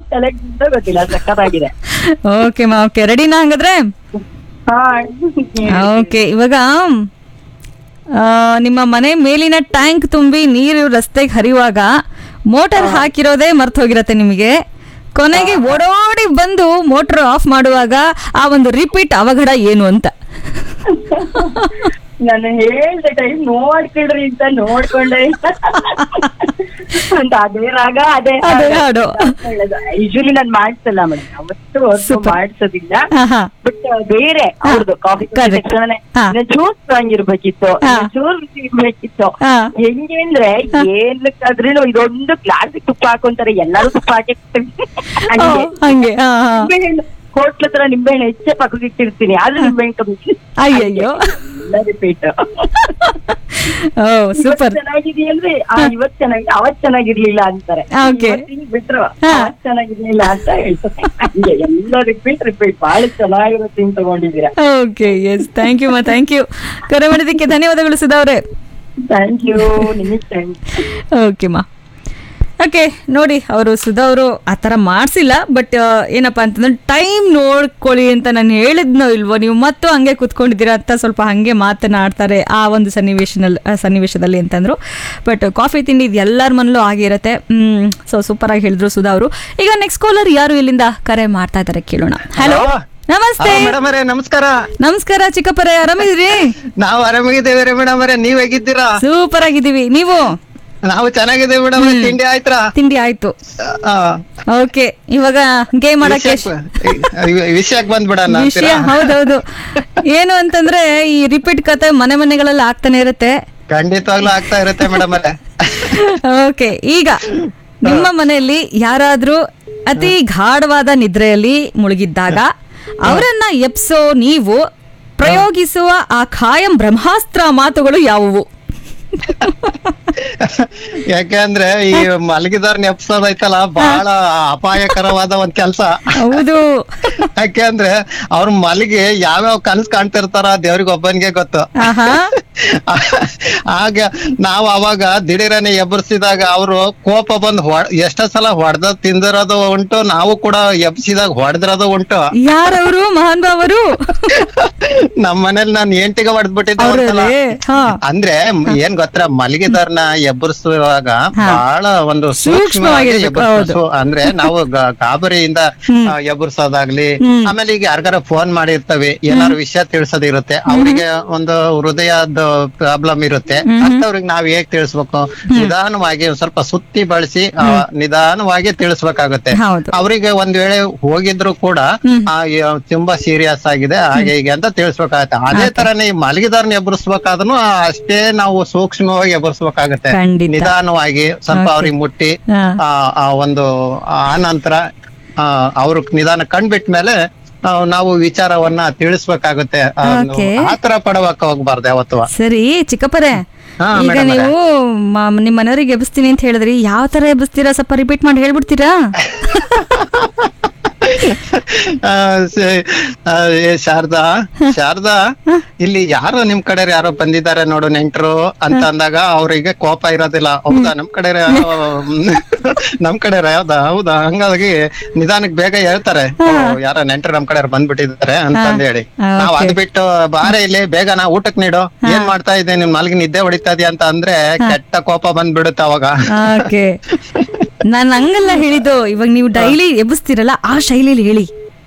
ತಲೆಗೆ ಬಿದ್ದೋ ಗೊತ್ತಿಲ್ಲ ಸಖತ್ತಾಗಿದೆ ಓಕೆ ಮಾ ಓಕೆ ರೆಡಿನಾ ಹಂಗಾದ್ರೆ ಹಾ ಓಕೆ ಇವಾಗ ಆ, ನಿಮ್ಮ ಮನೆ ಮೇಲಿನ ಟ್ಯಾಂಕ್ ತುಂಬಿ ನೀರು ರಸ್ತೆಗೆ ಹರಿಯುವಾಗ ಮೋಟಾರ್ ಹಾಕಿರೋದೇ ಮರ್ತು ಹೋಗಿರತ್ತೆ ನಿಮಗೆ ಕೊನೆಗೆ ಓಡೋಡಿ ಬಂದು ಮೋಟರ್ ಆಫ್ ಮಾಡುವಾಗ ಆ ಒಂದು ರಿಪೀಟ್ ಅವಘಡ ಏನು ಅಂತ ನಾನು ಹೇಳ್ದೆ ಟೈಮ್ ನೋಡ್ಕೊಳ್ರಿ ಅಂತ ನೋಡ್ಕೊಂಡೆ ಅಂತ ಅದೇ ರಾಗ ಅದೇ ಅದೇ ಹಾಡು. ಯೂಶಲಿ ನಾನ್ ಮಾಡ್ಸಲ್ಲ ಮೇಡಮ್ ಅವತ್ತು ಹೊತ್ತು Super. ಮಾಡ್ಸೋದಿಲ್ಲ ಹಾ, ಹಾ. ಬಟ್ ಬೇರೆ ಹಾ, ಅವ್ರದ್ದು ಕಾಫಿ correct. ಹಾ. ಚೂರ್ ಸ್ಟ್ರಾಂಗ್ ಇರ್ಬೇಕಿತ್ತು ಹಾ. ಚೂರ್ ರುಚಿ ಇರ್ಬೇಕಿತ್ತು ಹಾ. ಹೆಂಗೆ ಅಂದ್ರೆ ಏನಕ್ಕಾದ್ರೂ ಇದೊಂದು ಕ್ಲಾಸಿಕ್ ತುಪ್ಪ ಹಾಕೊಂತಾರೆ ಎಲ್ಲರೂ ತುಪ್ಪ ಹಾಕಿ ಓ, ಹಂಗೆ ಹಾ ಹಾ ನಿಂಬೆಹಣ್ಣು ಹೋಟ್ಲ ಹತ್ರ ನಿಂಬೆಹಣ್ಣು ಹೆಚ್ಚೆ ಪಕ್ಕಕ್ಕೆ ಇಟ್ಟಿರ್ತೀನಿ ಆದ್ರೆ ನಿಂಬೆಹಣ್ಣು ಕಮ್ಮಿ ಅಯ್ಯಯ್ಯೋ ರಿಪೀಟ್ ಓ ಸೂಪರ್ ಚೆನ್ನಾಗಿದೆಯಲ್ರಿ ಆ ಇವತ್ ಚೆನ್ನಾಗಿ ಅವತ್ ಚೆನ್ನಾಗಿರ್ಲಿಲ್ಲ ಅಂತಾರೆ Okay. ಇವತ್ತಿಗೆ ಬಿಟ್ರು ಹಾ. ಅವತ್ ಚೆನ್ನಾಗಿರ್ಲಿಲ್ಲ ಅಂತ ಹೇಳ್ತಾರೆ ಹಂಗೆ ಎಲ್ಲ ರಿಪೀಟ್ ರಿಪೀಟ್ ಬಹಳ ಚೆನ್ನಾಗಿರೋ ಥೀಮ್ ತಗೊಂಡಿದ್ದೀರಾ ಓಕೆ ಎಸ್ ಥ್ಯಾಂಕ್ ಯು ಮಾ ಥ್ಯಾಂಕ್ ಯು ಕರೆ ಮಾಡಿದ್ದಕ್ಕೆ ಧನ್ಯವಾದಗಳು ಸುಧಾವ್ರೆ ಥ್ಯಾಂಕ್ ಯು ನಿಮಗೆ ಥ್ಯಾಂಕ್ ಓಕೆ ಮಾ ಓಕೆ ನೋಡಿ ಅವರು ಸುಧಾ ಅವರು ಆ ಥರ ಮಾಡಿಸಿಲ್ಲ ಬಟ್ ಏನಪ್ಪ ಅಂತಂದ್ರೆ ಟೈಮ್ ನೋಡ್ಕೊಳ್ಳಿ ಅಂತ ನಾನು ಹೇಳಿದ್ನೋ ಇಲ್ವೋ ನೀವು ಮತ್ತು ಹಂಗೆ ಕೂತ್ಕೊಂಡಿದ್ದೀರಾ ಅಂತ ಸ್ವಲ್ಪ ಹಾಗೆ ಮಾತನಾಡ್ತಾರೆ ಆ ಒಂದು ಸನ್ನಿವೇಶನಲ್ಲಿ ಆ ಸನ್ನಿವೇಶದಲ್ಲಿ ಅಂತಂದ್ರು ಬಟ್ ಕಾಫಿ ತಿಂಡಿ ಇದು ಎಲ್ಲರ ಮನಲ್ಲೂ ಆಗಿರುತ್ತೆ ಸೊ ಸೂಪರಾಗಿ ಹೇಳಿದ್ರು ಸುಧಾ ಅವರು ಈಗ ನೆಕ್ಸ್ಟ್ ಕಾಲರ್ ಯಾರು ಇಲ್ಲಿಂದ ಕರೆ ಮಾಡ್ತಾ ಇದ್ದಾರೆ ಕೇಳೋಣ ಹಲೋ ನಮಸ್ತೆ ಮೇಡಮ್ ಅವರೇ ನಮಸ್ಕಾರ ನಮಸ್ಕಾರ ಚಿಕ್ಕಪ್ಪರೇ ಆರಾಮಿದ್ದೀರಿ ನಾವು ಆರಾಮಾಗಿದ್ದೇವೆ ರೀ ಮೇಡಮ್ ಅವರೇ ನೀವ್ ಹೇಗಿದ್ದೀರಾ ಸೂಪರ್ ಆಗಿದ್ದೀವಿ ನೀವು ನಾವು ಚೆನ್ನಾಗಿದ್ದೇವೆ ಮೇಡಮ್ ತಿಂಡಿ ಆಯ್ತಾ ತಿಂಡಿ ಆಯ್ತು ಆ, ಓಕೆ ಇವಾಗ ಗೇಮ್ ಮಾಡಕ್ಕೆ ವಿಷಯಕ್ಕೆ- ವಿಷಯಕ್ಕೆ ಬಂದ್ಬಿಡಣ ವಿಷಯ ಹೌದೌದು ಏನು ಅಂತಂದ್ರೆ ಈ ರಿಪೀಟ್ ಕತೆ ಮನೆ ಮನೆಗಳಲ್ಲಿ ಆಗ್ತಾನೆ ಇರುತ್ತೆ ಖಂಡಿತವಾಗ್ಲೂ ಆಗ್ತಾ ಇರುತ್ತೆ ಮೇಡಮ್ ಅವರೇ ಓಕೆ ಈಗ ನಿಮ್ಮ ಮನೆಯಲ್ಲಿ ಯಾರಾದ್ರೂ ಅತಿ ಗಾಢವಾದ ನಿದ್ರೆಯಲ್ಲಿ ಮುಳುಗಿದ್ದಾಗ ಅವರನ್ನ ಎಪ್ಸೋ ನೀವು ಪ್ರಯೋಗಿಸುವ ಆ ಖಾಯಂ ಬ್ರಹ್ಮಾಸ್ತ್ರ ಮಾತುಗಳು ಯಾವುವು ಯಾಕೆಂದ್ರೆ ಈ ಮಲಗಿದವ್ರನ್ನ ಎಪ್ಸೋದೈತಲ್ಲ ಬಹಳ ಅಪಾಯಕರವಾದ ಒಂದ್ ಕೆಲ್ಸ ಹೌದು ಯಾಕೆಂದ್ರೆ ಅವ್ರ ಮಲಗಿ ಯಾವ್ಯಾವ ಕನ್ಸ್ ಕಾಣ್ತಿರ್ತಾರ ದೇವ್ರಿಗೆ ಒಬ್ಬನಿಗೆ ಗೊತ್ತು ಆಹಾ ಆಗ ನಾವು ಅವಾಗ ದಿಢೀರನೆ ಎಬ್ಬರಿಸಿದಾಗ ಅವರು ಕೋಪ ಬಂದು ಎಷ್ಟೋ ಸಲ ಹೊಡೆದ ತಿಂದಿರೋದು ಉಂಟು ನಾವು ಕೂಡ ಎಬ್ಸಿದಾಗ ಹೊಡೆದಿರೋದು ಉಂಟು ಯಾರವರು ಮಹಾನ್ ಭಾವರು ನಮ್ಮ ಮನೇಲಿ ನಾನು ಎಂಟಿಗೆ ಹೊಡೆದ್ಬಿಟ್ಟಿದ್ದೆ ಒಂದ್ಸಲ. ಅವ್ರೇ ಹಾ ಅಂದ್ರೆ ಮ್- ಏನ್ ಗೊತ್ತಾ ಮಲಗಿದಾರ್ನ ಎಬ್ಬರಿಸುವಾಗ ಹಾ. ಬಹಳ ಒಂದು ಸೂಕ್ಷ್ಮವಾಗಿರ್ಬೇಕು, ಸೂಕ್ಷ್ಮವಾಗಿ ಹೌದು. ಎಬ್ಬರಿಸು ಅಂದ್ರೆ ನಾವು ಗ- ಗಾಬರಿಯಿಂದ ಆ, ಎಬ್ಬರಿಸೋದಾಗ್ಲಿ ಹ್ಮ್. ಆಮೇಲೆ ಈಗ ಯಾರಿಗಾರ ಫೋನ್ ಮಾಡಿರ್ತವೆ ಏನಾದ್ರು ವಿಷಯ ತಿಳಿಸೋದಿರುತ್ತೆ ಅವರಿಗೆ ಒಂದು ಹೃದಯದ ಪ್ರಾಬ್ಲಮ್ ಇರುತ್ತೆ ಅಂತವ್ರಿಗೆ ನಾವ್ ಹೇಗ್ ತಿಳಿಸ್ಬೇಕು ನಿಧಾನವಾಗಿ ಒಂದ್ ಸ್ವಲ್ಪ ಸುತ್ತಿ ಬಳಸಿ ಆ, ನಿಧಾನವಾಗಿ ತಿಳಿಸ್ಬೇಕಾಗುತ್ತೆ ಹೌದು ಅವರಿಗೆ ಒಂದ್ ವೇಳೆ ಹೋಗಿದ್ರು ಕೂಡ ಆ, ಯ- ತುಂಬಾ ಸೀರಿಯಸ್ ಆಗಿದೆ ಹಾಗೆ ಹೀಗೆ ಅಂತ ತಿಳಿಸ್ಬೇಕಾಗತ್ತೆ ಅದೇ ತರನೇ ಈ ಮಲಗಿದಾರ್ನ ಎಬ್ಬರಿಸ್ಬೇಕಾದ್ರೂ ಅಷ್ಟೇ ನಾವು ಸೂಕ್ಷ್ಮವಾಗಿ ಎಬ್ಬರಿಸ್ಬೇಕಾಗತ್ತೆ ಖಂಡಿತ. ನಿಧಾನವಾಗಿ ಸ್ವಲ್ಪ Okay. ಅವ್ರಿಗೆ ಮುಟ್ಟಿ ಹಾ. ಆ ಆ ಒಂದು ಆ ನಂತರ ಆ ಅವ್ರ ನಿಧಾನ ಕಂಡ್ಬಿಟ್ಮೇಲೆ ಆ, ನಾವು ವಿಚಾರವನ್ನ ತಿಳಿಸ್ಬೇಕಾಗುತ್ತೆ ಆ, ಒಂದು Okay. ಆತರ ಪಡವಕ್ಕ ಹೋಗ್ಬಾರ್ದು ಯಾವತ್ತು ಸರಿ ಚಿಕ್ಕಪ್ಪರೇ ಹಾ, ಈಗ madam ನೀವು ಮ- ನಿಮ್ ಮನೆಯವ್ರಿಗೆ ಎಬ್ಬಿಸ್ತೀನಿ ಅಂತ ಹೇಳಿದ್ರಿ ಯಾವ ತರ ಎಬ್ಬಿಸ್ತೀರಾ ಸ್ವಲ್ಪ ರಿಪೀಟ್ ಮಾಡಿ ಹೇಳ್ಬಿಡ್ತೀರಾ ಆ, ಸ- ಆ, ಏ ಶಾರದಾ ಶಾರದಾ ಇಲ್ಲಿ ಯಾರೋ ನಿಮ್ ಕಡೆ ಯಾರೋ ಬಂದಿದ್ದಾರೆ ನೋಡು ನೆಂಟ್ರು ಅಂತ ಅಂದಾಗ ಅವರಿಗೆ ಕೋಪ ಇರೋದಿಲ್ಲ ಹೌದಾ ನಮ್ ಕಡೆ ಯಾರೋ ನಮ್ ಕಡೆ ಯಾವ್ದಾ ಹೌದಾ ಹಂಗಾಗಿ ನಿಧಾನಕ್ ಬೇಗ ಹೇಳ್ತಾರೆ ಓ, ಯಾರೋ ನೆಂಟ್ರು ನಮ್ ಕಡೆ ಬಂದ್ಬಿಟ್ಟಿದ್ದಾರೆ ಅಂತ ಅಂದ್ ಹೇಳಿ ಹಾ, ನಾವ್ okay. ಅದ್ ಬಿಟ್ಟು ಬಾರೆ ಇಲ್ಲಿ ಬೇಗ ನಾ ಊಟಕ್ ನೀಡು ಏನ್ ಮಾಡ್ತಾ ಇದ್ದೆ ನಿನ್ ಮಲ್ಗಿ ನಿದ್ದೆ ಹೊಡಿತಾ ಇದೀಯ ಅಂತ ಅಂದ್ರೆ ಕೆಟ್ಟ ಕೋಪ ಬಂದ್ಬಿಡುತ್ತೆ ಅವಾಗ ಓಕೆ ನಾನು ಹಂಗಲ್ಲ ಹೇಳಿದ್ದು ಇವಾಗ ನೀವು ಡೈಲಿ ಎಬ್ಬಿಸ್ತೀರಲ್ಲ ಆ ಶೈಲಿಲಿ ಹೇಳಿ